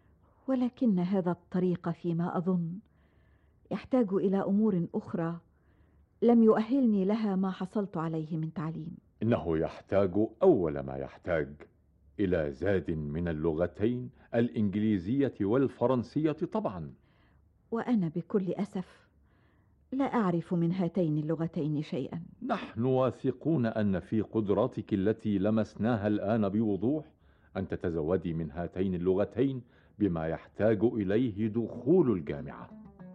ولكن هذا الطريق فيما أظن يحتاج إلى أمور أخرى لم يؤهلني لها ما حصلت عليه من تعليم إنه يحتاج أول ما يحتاج إلى زاد من اللغتين الإنجليزية والفرنسية طبعا وأنا بكل أسف لا أعرف من هاتين اللغتين شيئا نحن واثقون أن في قدرتك التي لمسناها الآن بوضوح أن تتزودي من هاتين اللغتين بما يحتاج إليه دخول الجامعة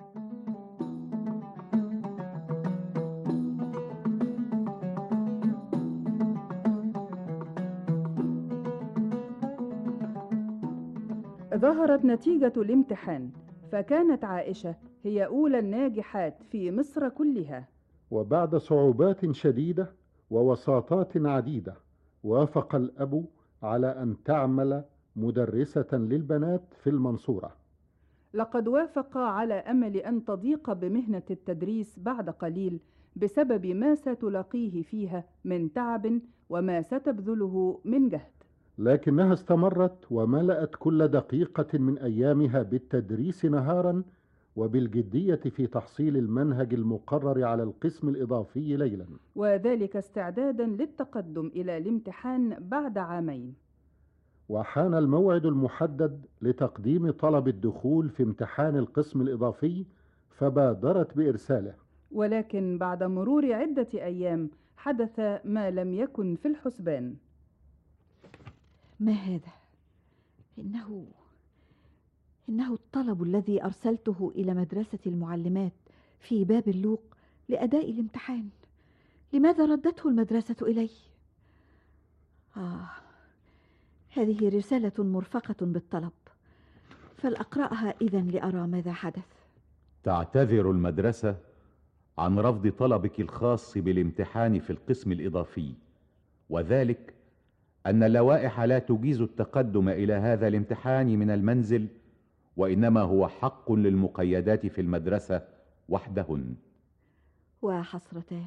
ظهرت نتيجة الامتحان فكانت عائشة هي أولى الناجحات في مصر كلها وبعد صعوبات شديدة ووساطات عديدة وافق الأب على أن تعمل مدرسة للبنات في المنصورة لقد وافق على أمل أن تضيق بمهنة التدريس بعد قليل بسبب ما ستلاقيه فيها من تعب وما ستبذله من جهد لكنها استمرت وملأت كل دقيقة من أيامها بالتدريس نهارا وبالجدية في تحصيل المنهج المقرر على القسم الإضافي ليلا وذلك استعدادا للتقدم إلى الامتحان بعد عامين وحان الموعد المحدد لتقديم طلب الدخول في امتحان القسم الإضافي فبادرت بإرساله ولكن بعد مرور عدة أيام حدث ما لم يكن في الحسبان ما هذا إنه إنه الطلب الذي أرسلته إلى مدرسة المعلمات في باب اللوق لأداء الامتحان لماذا ردته المدرسة إلي؟ آه هذه رسالة مرفقة بالطلب فلأقرأها إذا لأرى ماذا حدث تعتذر المدرسة عن رفض طلبك الخاص بالامتحان في القسم الإضافي وذلك أن اللوائح لا تجيز التقدم إلى هذا الامتحان من المنزل وإنما هو حق للمقيدات في المدرسة وحدهن وحسرتاه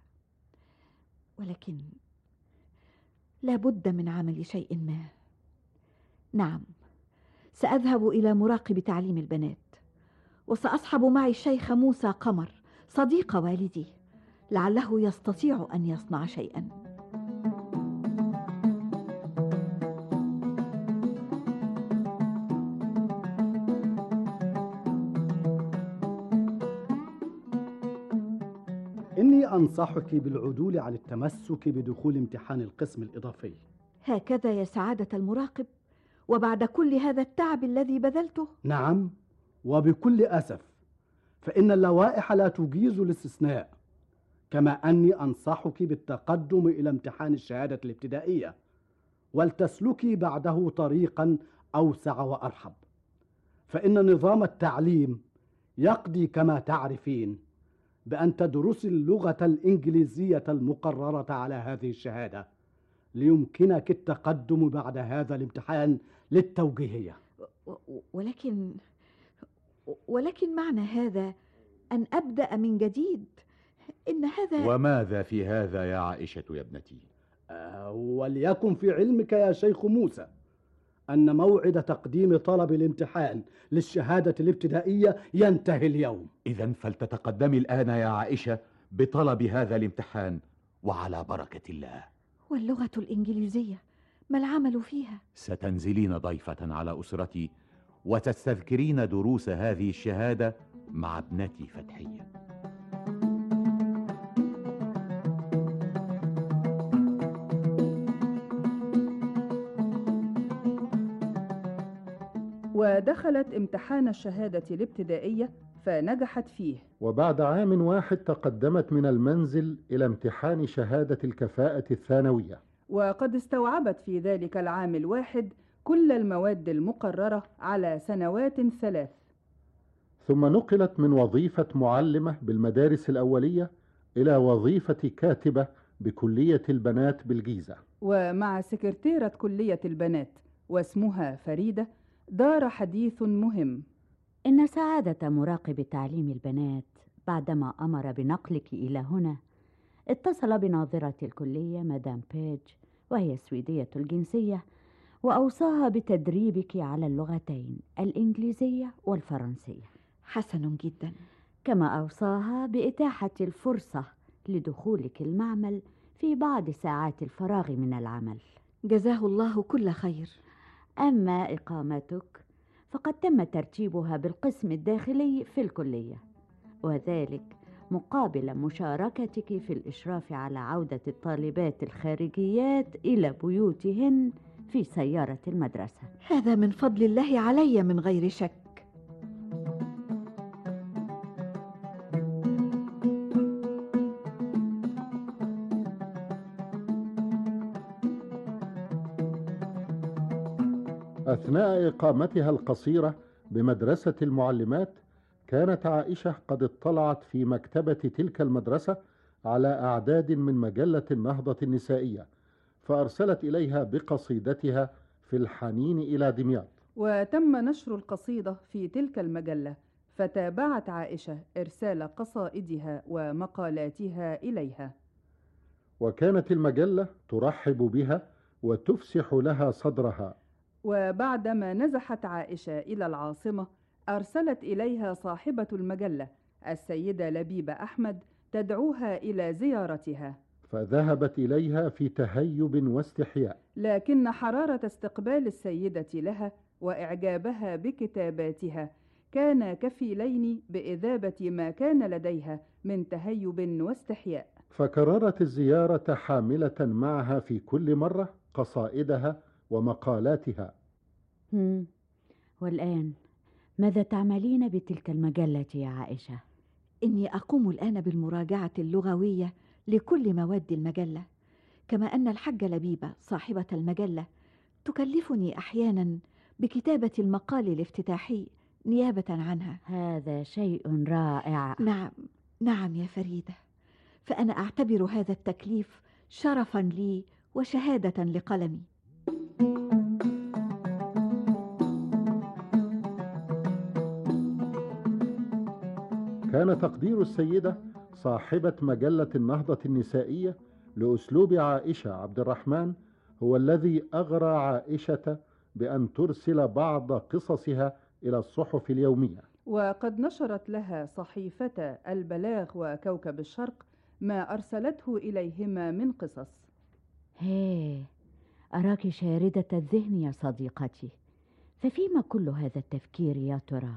ولكن لا بد من عمل شيء ما نعم سأذهب إلى مراقب تعليم البنات وسأصحب معي الشيخ موسى قمر صديق والدي لعله يستطيع أن يصنع شيئا إني أنصحك بالعدول عن التمسك بدخول امتحان القسم الإضافي هكذا يا سعادة المراقب وبعد كل هذا التعب الذي بذلته نعم وبكل أسف فإن اللوائح لا تجيز الاستثناء كما أني أنصحك بالتقدم إلى امتحان الشهادة الابتدائية ولتسلكي بعده طريقا أوسع وأرحب فإن نظام التعليم يقضي كما تعرفين بأن تدرسي اللغة الإنجليزية المقررة على هذه الشهادة ليمكنك التقدم بعد هذا الامتحان للتوجيهية و- و- ولكن ولكن معنى هذا أن أبدأ من جديد إن هذا وماذا في هذا يا عائشة يا ابنتي آه، وليكن في علمك يا شيخ موسى أن موعد تقديم طلب الامتحان للشهادة الابتدائية ينتهي اليوم إذا فلتتقدمي الآن يا عائشة بطلب هذا الامتحان وعلى بركة الله واللغة الإنجليزية ما العمل فيها ستنزلين ضيفة على أسرتي وتستذكرين دروس هذه الشهادة مع ابنتي فتحية ودخلت امتحان الشهادة الابتدائية فنجحت فيه وبعد عام واحد تقدمت من المنزل إلى امتحان شهادة الكفاءة الثانوية وقد استوعبت في ذلك العام الواحد كل المواد المقررة على سنوات ثلاث ثم نقلت من وظيفة معلمة بالمدارس الأولية إلى وظيفة كاتبة بكلية البنات بالجيزة ومع سكرتيرة كلية البنات واسمها فريدة دار حديث مهم إن سعادة مراقب تعليم البنات بعدما أمر بنقلك إلى هنا اتصل بناظرة الكلية مدام بيج وهي سويدية الجنسية وأوصاها بتدريبك على اللغتين الإنجليزية والفرنسية حسن جدا كما أوصاها بإتاحة الفرصة لدخولك المعمل في بعض ساعات الفراغ من العمل جزاه الله كل خير أما إقامتك فقد تم ترتيبها بالقسم الداخلي في الكلية وذلك مقابل مشاركتك في الإشراف على عودة الطالبات الخارجيات إلى بيوتهن في سيارة المدرسة هذا من فضل الله علي من غير شك أثناء إقامتها القصيرة بمدرسة المعلمات كانت عائشة قد اطلعت في مكتبة تلك المدرسة على أعداد من مجلة النهضة النسائية فأرسلت إليها بقصيدتها في الحنين إلى دمياط وتم نشر القصيدة في تلك المجلة فتابعت عائشة إرسال قصائدها ومقالاتها إليها وكانت المجلة ترحب بها وتفسح لها صدرها وبعدما نزحت عائشة إلى العاصمة أرسلت إليها صاحبة المجلة السيدة لبيبة أحمد تدعوها إلى زيارتها فذهبت إليها في تهيب واستحياء لكن حرارة استقبال السيدة لها وإعجابها بكتاباتها كان كفيلين بإذابة ما كان لديها من تهيب واستحياء فكررت الزيارة حاملة معها في كل مرة قصائدها ومقالاتها هم. والآن ماذا تعملين بتلك المجلة يا عائشة؟ إني أقوم الآن بالمراجعة اللغوية لكل مواد المجلة كما أن الحاجة لبيبة صاحبة المجلة تكلفني أحيانا بكتابة المقال الافتتاحي نيابة عنها هذا شيء رائع نعم نعم يا فريدة فأنا أعتبر هذا التكليف شرفا لي وشهادة لقلمي كان تقدير السيدة صاحبة مجلة النهضة النسائية لأسلوب عائشة عبد الرحمن هو الذي أغرى عائشة بأن ترسل بعض قصصها إلى الصحف اليومية وقد نشرت لها صحيفة البلاغ وكوكب الشرق ما أرسلته إليهما من قصص هيه أراك شاردة الذهن يا صديقتي ففيما كل هذا التفكير يا ترى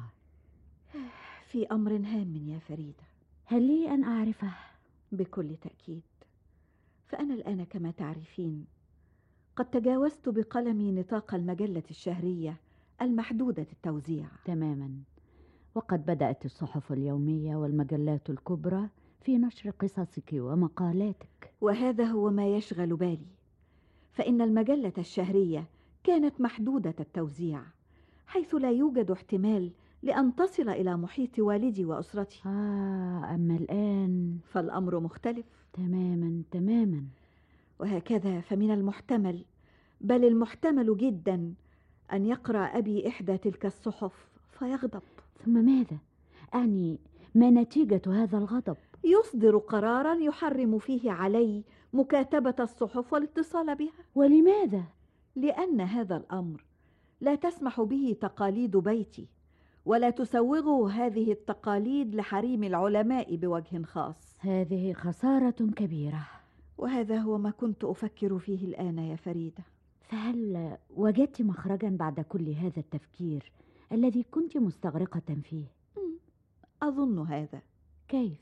في أمر هام يا فريدة هل لي أن أعرفه؟ بكل تأكيد فأنا الآن كما تعرفين قد تجاوزت بقلمي نطاق المجلة الشهرية المحدودة التوزيع تماما وقد بدأت الصحف اليومية والمجلات الكبرى في نشر قصصك ومقالاتك وهذا هو ما يشغل بالي فإن المجلة الشهرية كانت محدودة التوزيع حيث لا يوجد احتمال لأن تصل إلى محيط والدي وأسرتي آه أما الآن فالأمر مختلف تماما تماما وهكذا فمن المحتمل بل المحتمل جدا أن يقرأ أبي إحدى تلك الصحف فيغضب ثم ماذا؟ أعني ما نتيجة هذا الغضب؟ يصدر قرارا يحرم فيه علي مكاتبة الصحف والاتصال بها ولماذا؟ لأن هذا الأمر لا تسمح به تقاليد بيتي ولا تسوغه هذه التقاليد لحريم العلماء بوجه خاص هذه خسارة كبيرة وهذا هو ما كنت أفكر فيه الآن يا فريدة فهل وجدت مخرجا بعد كل هذا التفكير الذي كنت مستغرقة فيه؟ أظن هذا كيف؟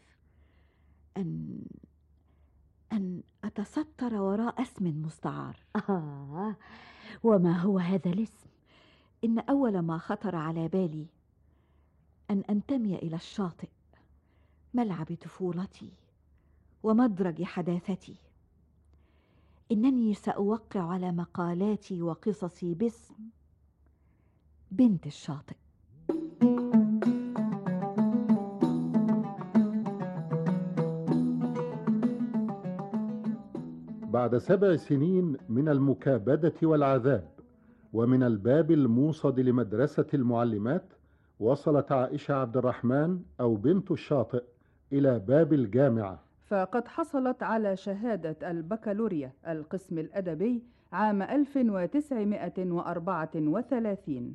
أن أن أتستر وراء اسم مستعار آه وما هو هذا الاسم؟ إن أول ما خطر على بالي أن أنتمي إلى الشاطئ ملعب طفولتي ومدرج حداثتي إنني سأوقع على مقالاتي وقصصي باسم بنت الشاطئ بعد سبع سنين من المكابدة والعذاب ومن الباب الموصد لمدرسة المعلمات وصلت عائشة عبد الرحمن أو بنت الشاطئ إلى باب الجامعة فقد حصلت على شهادة البكالوريا القسم الأدبي عام 1934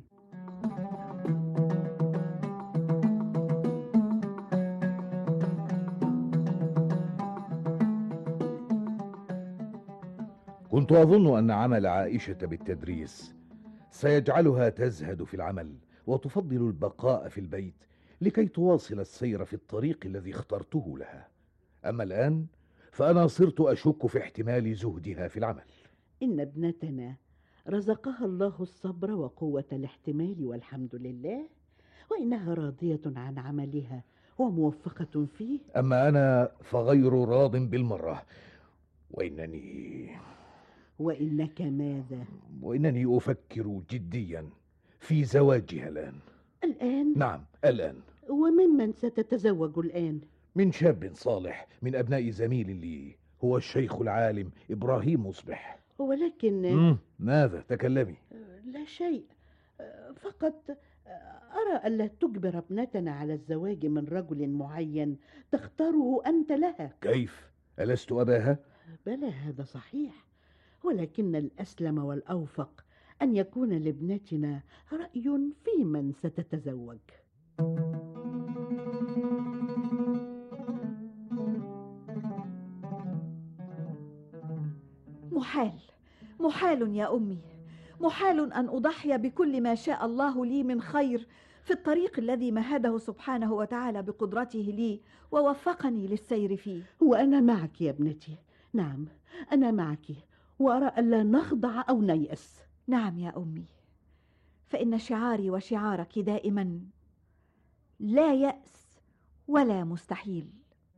كنت أظن أن عمل عائشة بالتدريس سيجعلها تزهد في العمل وتفضل البقاء في البيت لكي تواصل السير في الطريق الذي اخترته لها أما الآن فأنا صرت أشك في احتمال زهدها في العمل إن ابنتنا رزقها الله الصبر وقوة الاحتمال والحمد لله وإنها راضية عن عملها وموفقة فيه أما أنا فغير راض بالمرة وإنني وإنك ماذا؟ وإنني أفكر جديا في زواجها الآن الآن؟ نعم الآن وممن ستتزوج الآن؟ من شاب صالح من أبناء زميل لي هو الشيخ العالم إبراهيم مصبح ولكن مم. ماذا تكلمي لا شيء فقط أرى ألا تجبر ابنتنا على الزواج من رجل معين تختاره أنت لها كيف ألست أباها بلى هذا صحيح ولكن الأسلم والأوفق أن يكون لابنتنا رأي في من ستتزوج محال محال يا امي محال ان اضحي بكل ما شاء الله لي من خير في الطريق الذي مهده سبحانه وتعالى بقدرته لي ووفقني للسير فيه وأنا معك يا ابنتي نعم أنا معك وأرى ألا نخضع أو نيأس نعم يا امي فان شعاري وشعارك دائما لا ياس ولا مستحيل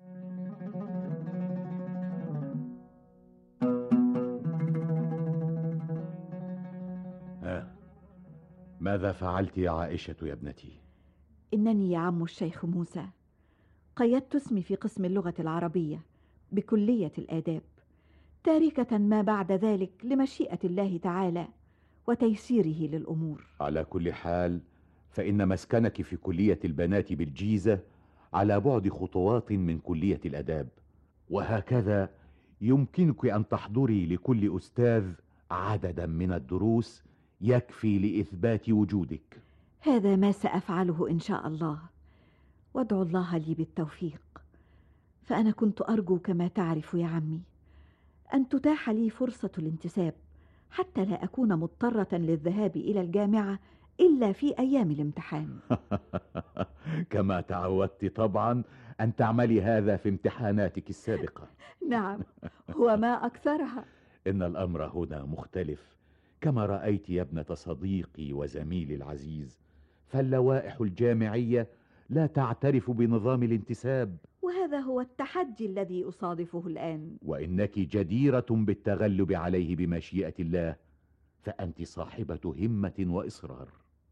آه. ماذا فعلت يا عائشة يا ابنتي؟ انني يا عم الشيخ موسى قيدت اسمي في قسم اللغه العربيه بكليه الاداب تاركه ما بعد ذلك لمشيئه الله تعالى وتيسيره للامور على كل حال فإن مسكنك في كلية البنات بالجيزة على بعد خطوات من كلية الآداب وهكذا يمكنك أن تحضري لكل أستاذ عددا من الدروس يكفي لإثبات وجودك هذا ما سافعله ان شاء الله وادعو الله لي بالتوفيق فانا كنت ارجو كما تعرف يا عمي ان تتاح لي فرصه الانتساب حتى لا اكون مضطره للذهاب الى الجامعه الا في ايام الامتحان كما تعودت طبعا أن تعملي هذا في امتحاناتك السابقة نعم وما اكثرها إن الأمر هنا مختلف كما رأيت يا ابنة صديقي وزميلي العزيز فاللوائح الجامعية لا تعترف بنظام الانتساب وهذا هو التحدي الذي اصادفه الان وإنك جديرة بالتغلب عليه بمشيئة الله فأنت صاحبة همة وإصرار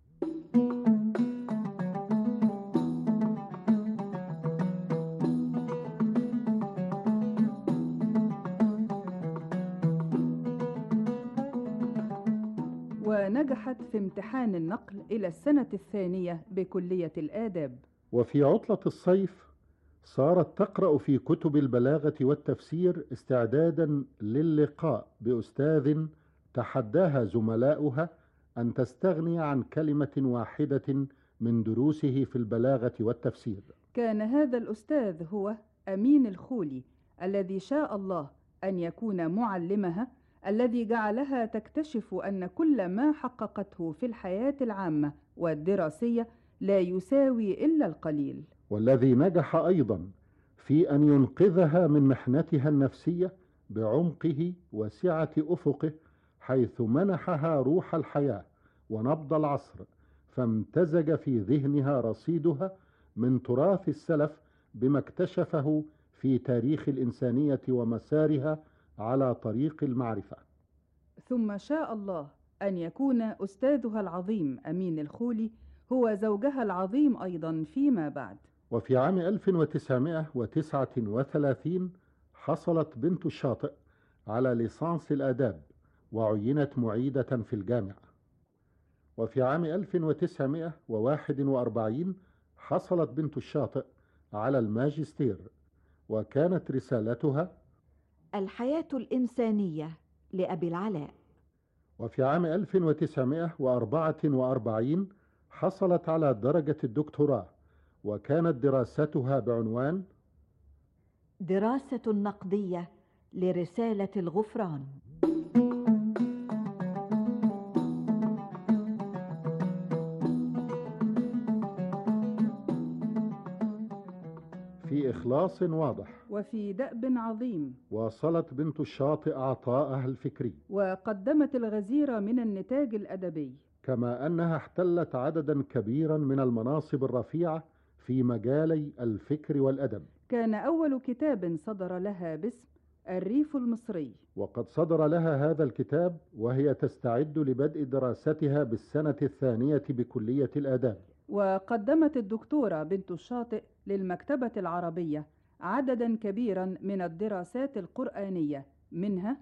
ونجحت في امتحان النقل إلى السنة الثانية بكلية الآداب وفي عطلة الصيف صارت تقرأ في كتب البلاغة والتفسير استعدادا للقاء بأستاذ تحداها زملاؤها أن تستغني عن كلمة واحدة من دروسه في البلاغة والتفسير كان هذا الأستاذ هو أمين الخولي الذي شاء الله أن يكون معلمها الذي جعلها تكتشف أن كل ما حققته في الحياة العامة والدراسية لا يساوي إلا القليل والذي نجح أيضا في أن ينقذها من محنتها النفسية بعمقه وسعة أفقه حيث منحها روح الحياة ونبض العصر فامتزج في ذهنها رصيدها من تراث السلف بما اكتشفه في تاريخ الإنسانية ومسارها على طريق المعرفة ثم شاء الله أن يكون أستاذها العظيم أمين الخولي هو زوجها العظيم أيضا فيما بعد وفي عام 1939 حصلت بنت الشاطئ على ليسانس الآداب وعينت معيدة في الجامعة وفي عام 1941 حصلت بنت الشاطئ على الماجستير وكانت رسالتها الحياه الانسانيه لابي العلاء وفي عام 1944 حصلت على درجة الدكتوراه وكانت دراستها بعنوان دراسه نقديه لرساله الغفران بإخلاص واضح وفي دأب عظيم واصلت بنت الشاطئ عطاءها الفكري وقدمت الغزير من النتاج الأدبي كما أنها احتلت عددا كبيرا من المناصب الرفيعة في مجالي الفكر والأدب كان أول كتاب صدر لها باسم الريف المصري وقد صدر لها هذا الكتاب وهي تستعد لبدء دراستها بالسنة الثانية بكلية الآداب وقدمت الدكتورة بنت الشاطئ للمكتبة العربية عددا كبيرا من الدراسات القرآنية منها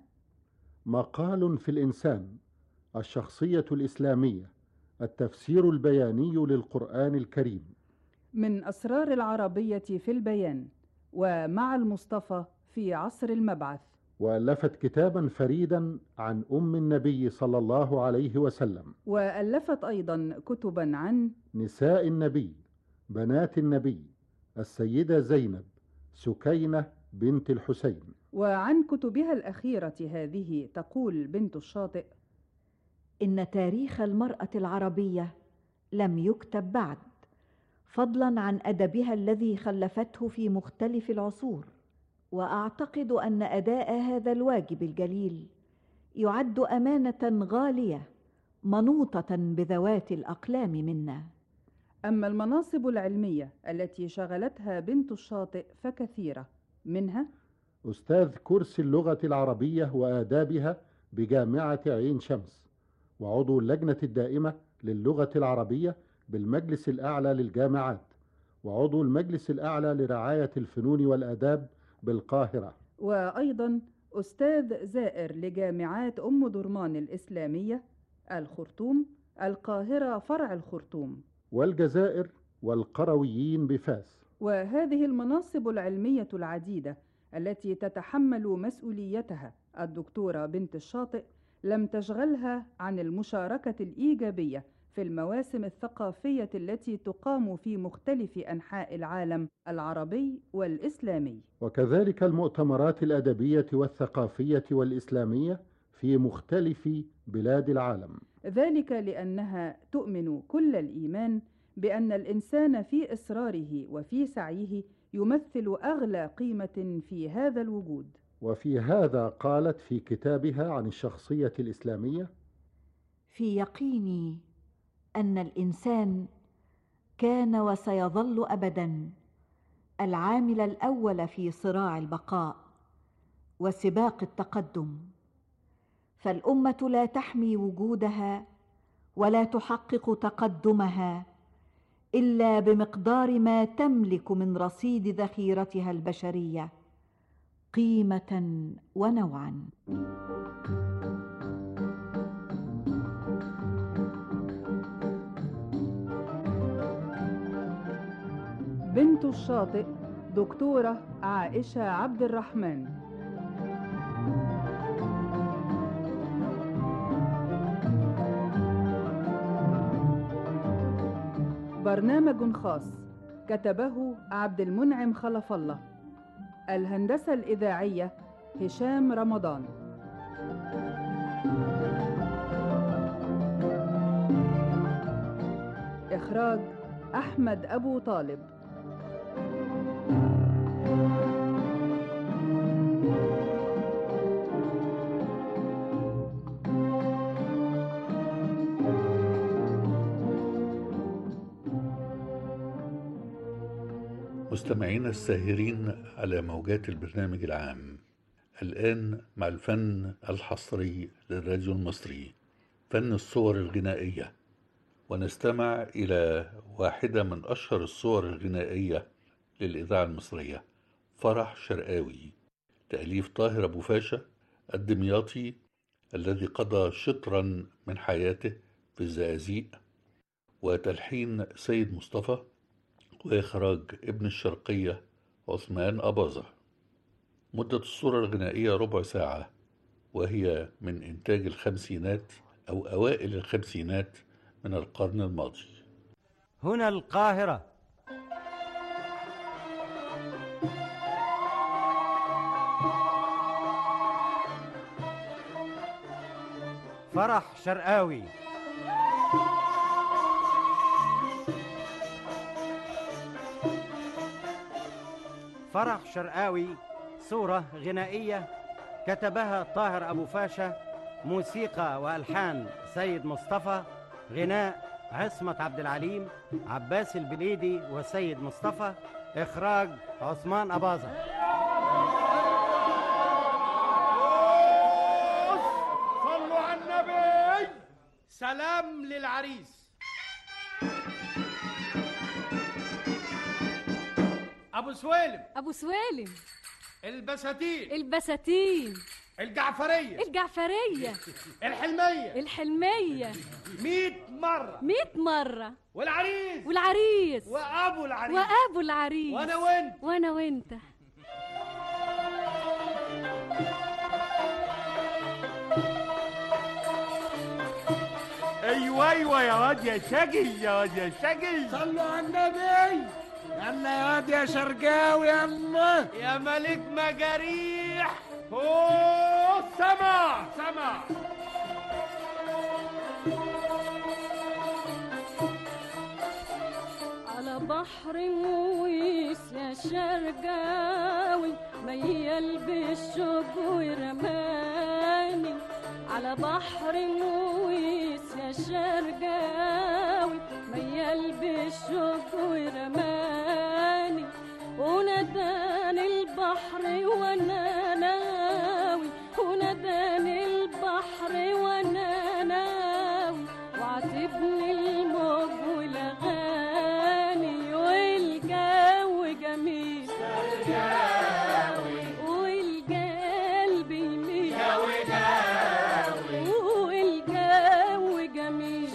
مقال في الإنسان الشخصية الإسلامية التفسير البياني للقرآن الكريم من أسرار العربية في البيان ومع المصطفى في عصر المبعث وألفت كتابا فريدا عن أم النبي صلى الله عليه وسلم وألفت أيضا كتبا عن نساء النبي بنات النبي السيدة زينب سكينة بنت الحسين وعن كتبها الأخيرة هذه تقول بنت الشاطئ إن تاريخ المرأة العربية لم يكتب بعد فضلا عن أدبها الذي خلفته في مختلف العصور واعتقد ان اداء هذا الواجب الجليل يعد امانه غاليه منوطه بذوات الاقلام منا أما المناصب العلمية التي شغلتها بنت الشاطئ فكثيرة منها أستاذ كرسي اللغة العربية وآدابها بجامعة عين شمس وعضو اللجنة الدائمة للغة العربية بالمجلس الأعلى للجامعات وعضو المجلس الأعلى لرعاية الفنون والآداب بالقاهرة وأيضا أستاذ زائر لجامعات أم درمان الإسلامية الخرطوم القاهرة فرع الخرطوم والجزائر والقرويين بفاس وهذه المناصب العلمية العديدة التي تتحمل مسؤوليتها الدكتورة بنت الشاطئ لم تشغلها عن المشاركة الإيجابية في المواسم الثقافية التي تقام في مختلف أنحاء العالم العربي والإسلامي وكذلك المؤتمرات الأدبية والثقافية والإسلامية في مختلف بلاد العالم ذلك لأنها تؤمن كل الإيمان بأن الإنسان في إصراره وفي سعيه يمثل أغلى قيمة في هذا الوجود وفي هذا قالت في كتابها عن الشخصية الإسلامية في يقيني ان الانسان كان وسيظل ابدا العامل الاول في صراع البقاء وسباق التقدم فالامه لا تحمي وجودها ولا تحقق تقدمها الا بمقدار ما تملك من رصيد ذخيرتها البشريه قيمه ونوعا بنت الشاطئ دكتورة عائشة عبد الرحمن برنامج خاص كتبه عبد المنعم خلف الله الهندسة الإذاعية هشام رمضان إخراج أحمد أبو طالب مستمعينا الساهرين على موجات البرنامج العام الآن مع الفن الحصري للراديو المصري فن الصور الغنائية ونستمع إلى واحدة من أشهر الصور الغنائية للإذاعة المصرية فرح شرقاوي تأليف طاهر أبو فاشا الدمياطي الذي قضى شطرا من حياته في الزقازيق وتلحين سيد مصطفى وإخراج ابن الشرقية عثمان أباظة مدة الصورة الغنائية ربع ساعة وهي من إنتاج الخمسينات أو أوائل الخمسينات من القرن الماضي هنا القاهرة فرح شرقاوي فرح شرقاوي صورة غنائية كتبها طاهر أبو فاشا موسيقى وألحان سيد مصطفى غناء عصمت عبد العليم عباس البليدي وسيد مصطفى إخراج عثمان أباظة صلوا على النبي سلام للعريس ابو سويلم ابو سويلم البساتين البساتين الجعفريه الجعفرية الحلميه الحلمية 100 مره 100 مرة والعريس والعريس وابو العريس وابو العريس وانا وانت وانا وانت ايوه ايوه يا واد يا شقي يا واد يا شقي صلوا على النبي يلا يا واد يا شرقاوي يلا يا ملك مجاريح اوه سمع سمع على بحر مويس يا شرقاوي ميال بالشوق ورماني على بحر مويس يا شرقاوي ميال بالشوق ورماني وناداني البحر وانا ناوي وناداني البحر وانا ناوي وعاتبني الموج والاغاني والجو جميل والقلب يميل والجو جميل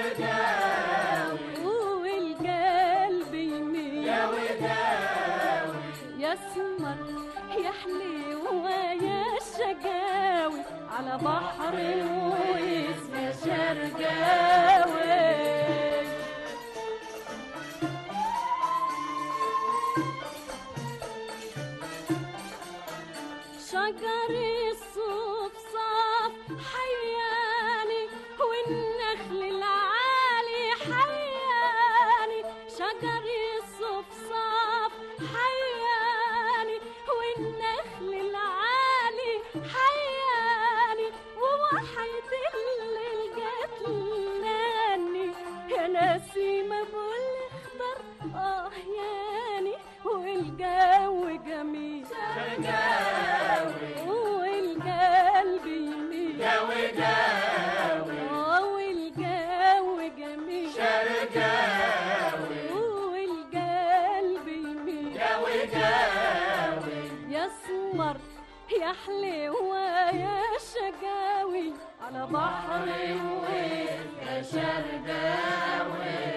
والقلب يميل يسمر يحلو يا شقاوي على بحر مويس يا شرقاوي شجر الصوف صاف حياني والنخل العالي حياني شجر الصوف صاف حياني والنخل العالي حياني ووحيد الليل جاتلاني يا نسيمة بالاخضر اه ياني والجو جميل والقلب يميل جوي جوي اه والجو جميل شرقاوي والقلب يميل جوي جوي يسمر يا حلوة يا شقاوي على بحر مويس يا شرقاوي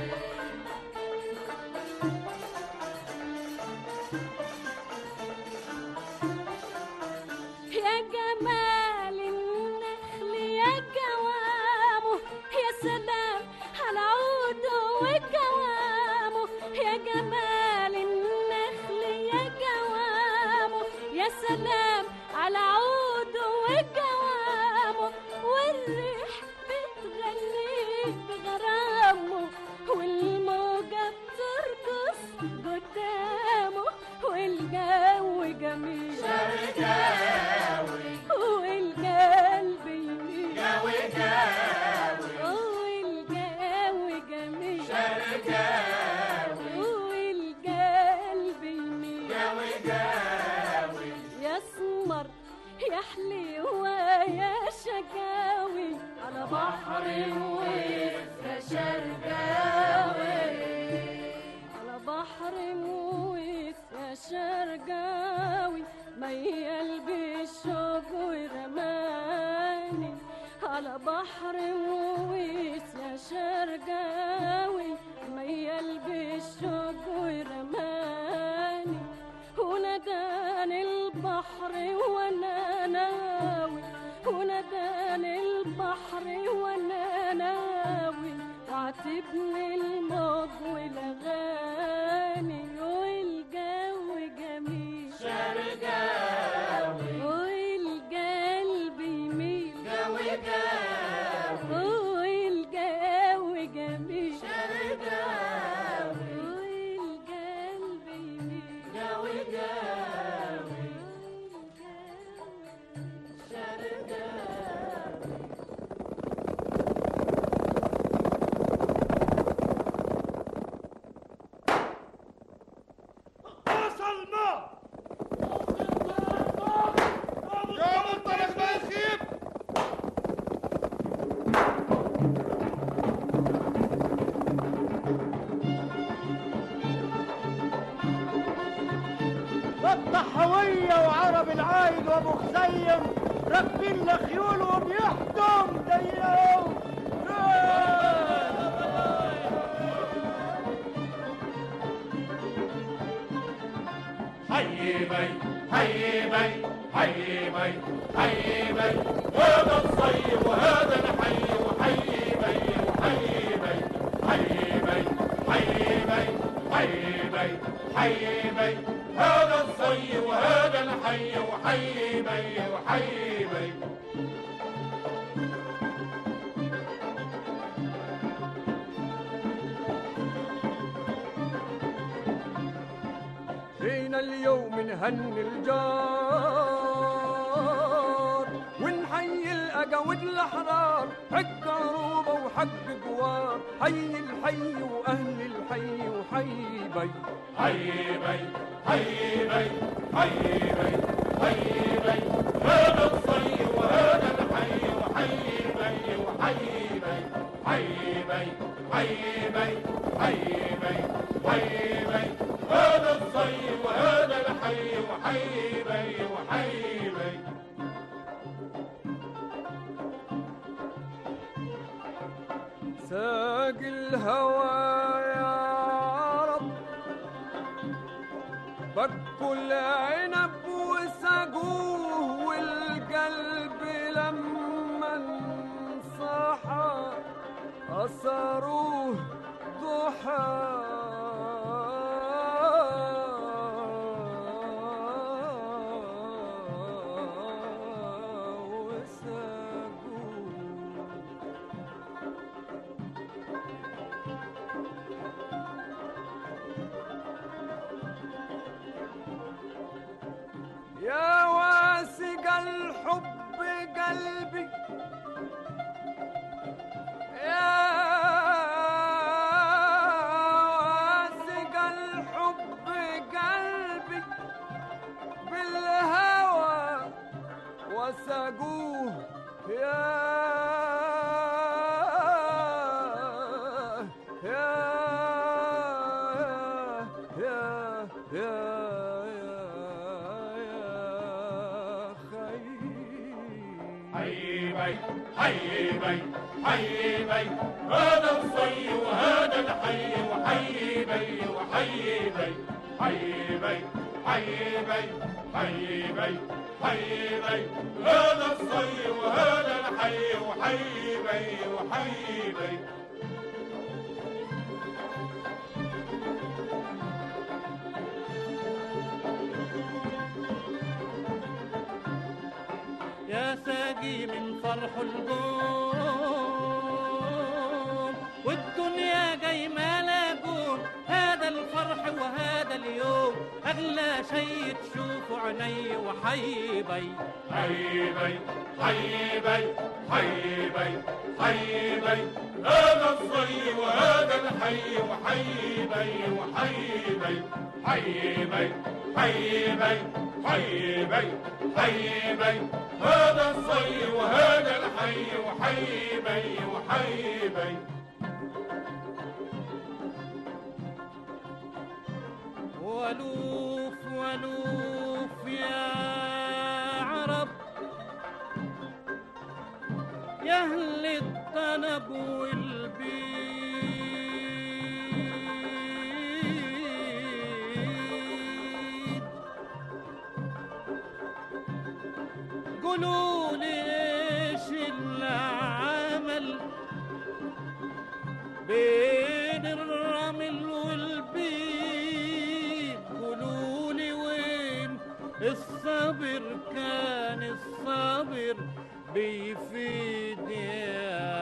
يا جمال النخل يا جوامه يا سلام على عوده وجوامه يا جمال النخل يا جوامه يا سلام على عوده وجوامه والريح بتغني بغرامه والموجة بترقص قدامه والجو جميل شرقاوي والقلب يميل جوي جوي والجو جميل شرقاوي والقلب يميل جوي جوي يسمر يا حلوة يا شقاوي على بحر مويس يا شرقاوي على بحر مويس يا شرقاوي ميال بالشوق ورماني على بحر مويس يا شرقاوي ميال بالشوق ورماني وناداني البحر وانا ناوي وناداني البحر وانا ناوي وعاتبني الموج والاغاني والجو جميل شرقاوي والقلب يميل جوي جوي والجو جميل شرقاوي والقلب يميل جوي الشرقاوية وعرب العايد وابو خزيم راكبين لخيول وبيحكم زيهم حي بي حي بي حي بي حي بي هذا الصيف وهذا الحي وحي بي وحي بي حي بي حي بي حي بي حي بي هذا الصيف وهذا الحي وحي بي وحي بي جينا اليوم نهني الجار ونحيي الأقاويد الأحرار حق عروبة وحق قوار حي الحي وأهل الحي وحي بي حي بي حي بي حي بي حي بي هذا الصيف وهذا الحي وحي بي وحي بي حي بي حي بي حي بي حي بي هذا الصيف وهذا الحي وحي بي وحي بي ساق الهوى يا رب بكوا العنب وسقوه والقلب لما انصحى أسروه ضحى يا واسق الحب قلبي يا واسق الحب قلبي بالهوى وسقوه يا يا يا يا حي بي حي بي حي بي هذا الصي وهذا الحي وحي بي وحي بي حي بي حي بي حي بي حي بي هذا الصي وهذا الحي وحي بي وحي بي يا ساقي من فرح القوم والدنيا قايمة لاقوم هذا الفرح وهذا اليوم أغلى شي تشوفه عيني وحي بي حي بي حي بي حي بي حي بي هذا الصي وهذا الحي وحي بي وحي بي حي بي حي بي حي بي حي بي هذا الصي وهذا الحي وحي بي وحي بي ولوف ولوف يا عرب يا أهل الطنب والبيت قولوا لي ايش العمل بين الرمل والبيت قولوا لي وين الصبر كان الصبر بيفيد يا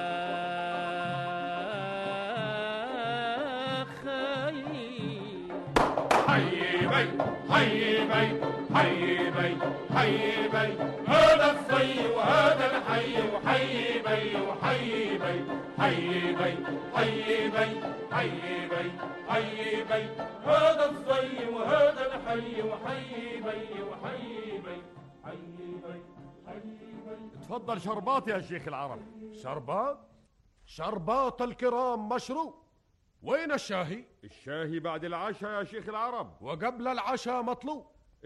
خير حي بي حي بي حي بي حي بي هذا الصي وهذا الحي وحي بي وحي بي حي بي حي بي حي بي حي بي هذا الصي وهذا الحي وحي بي وحي بي حي بي حي بي تفضل شربات يا شيخ العرب شربات شربات الكرام مشروب وين الشاهي الشاهي بعد العشاء يا شيخ العرب وقبل العشاء مطلوب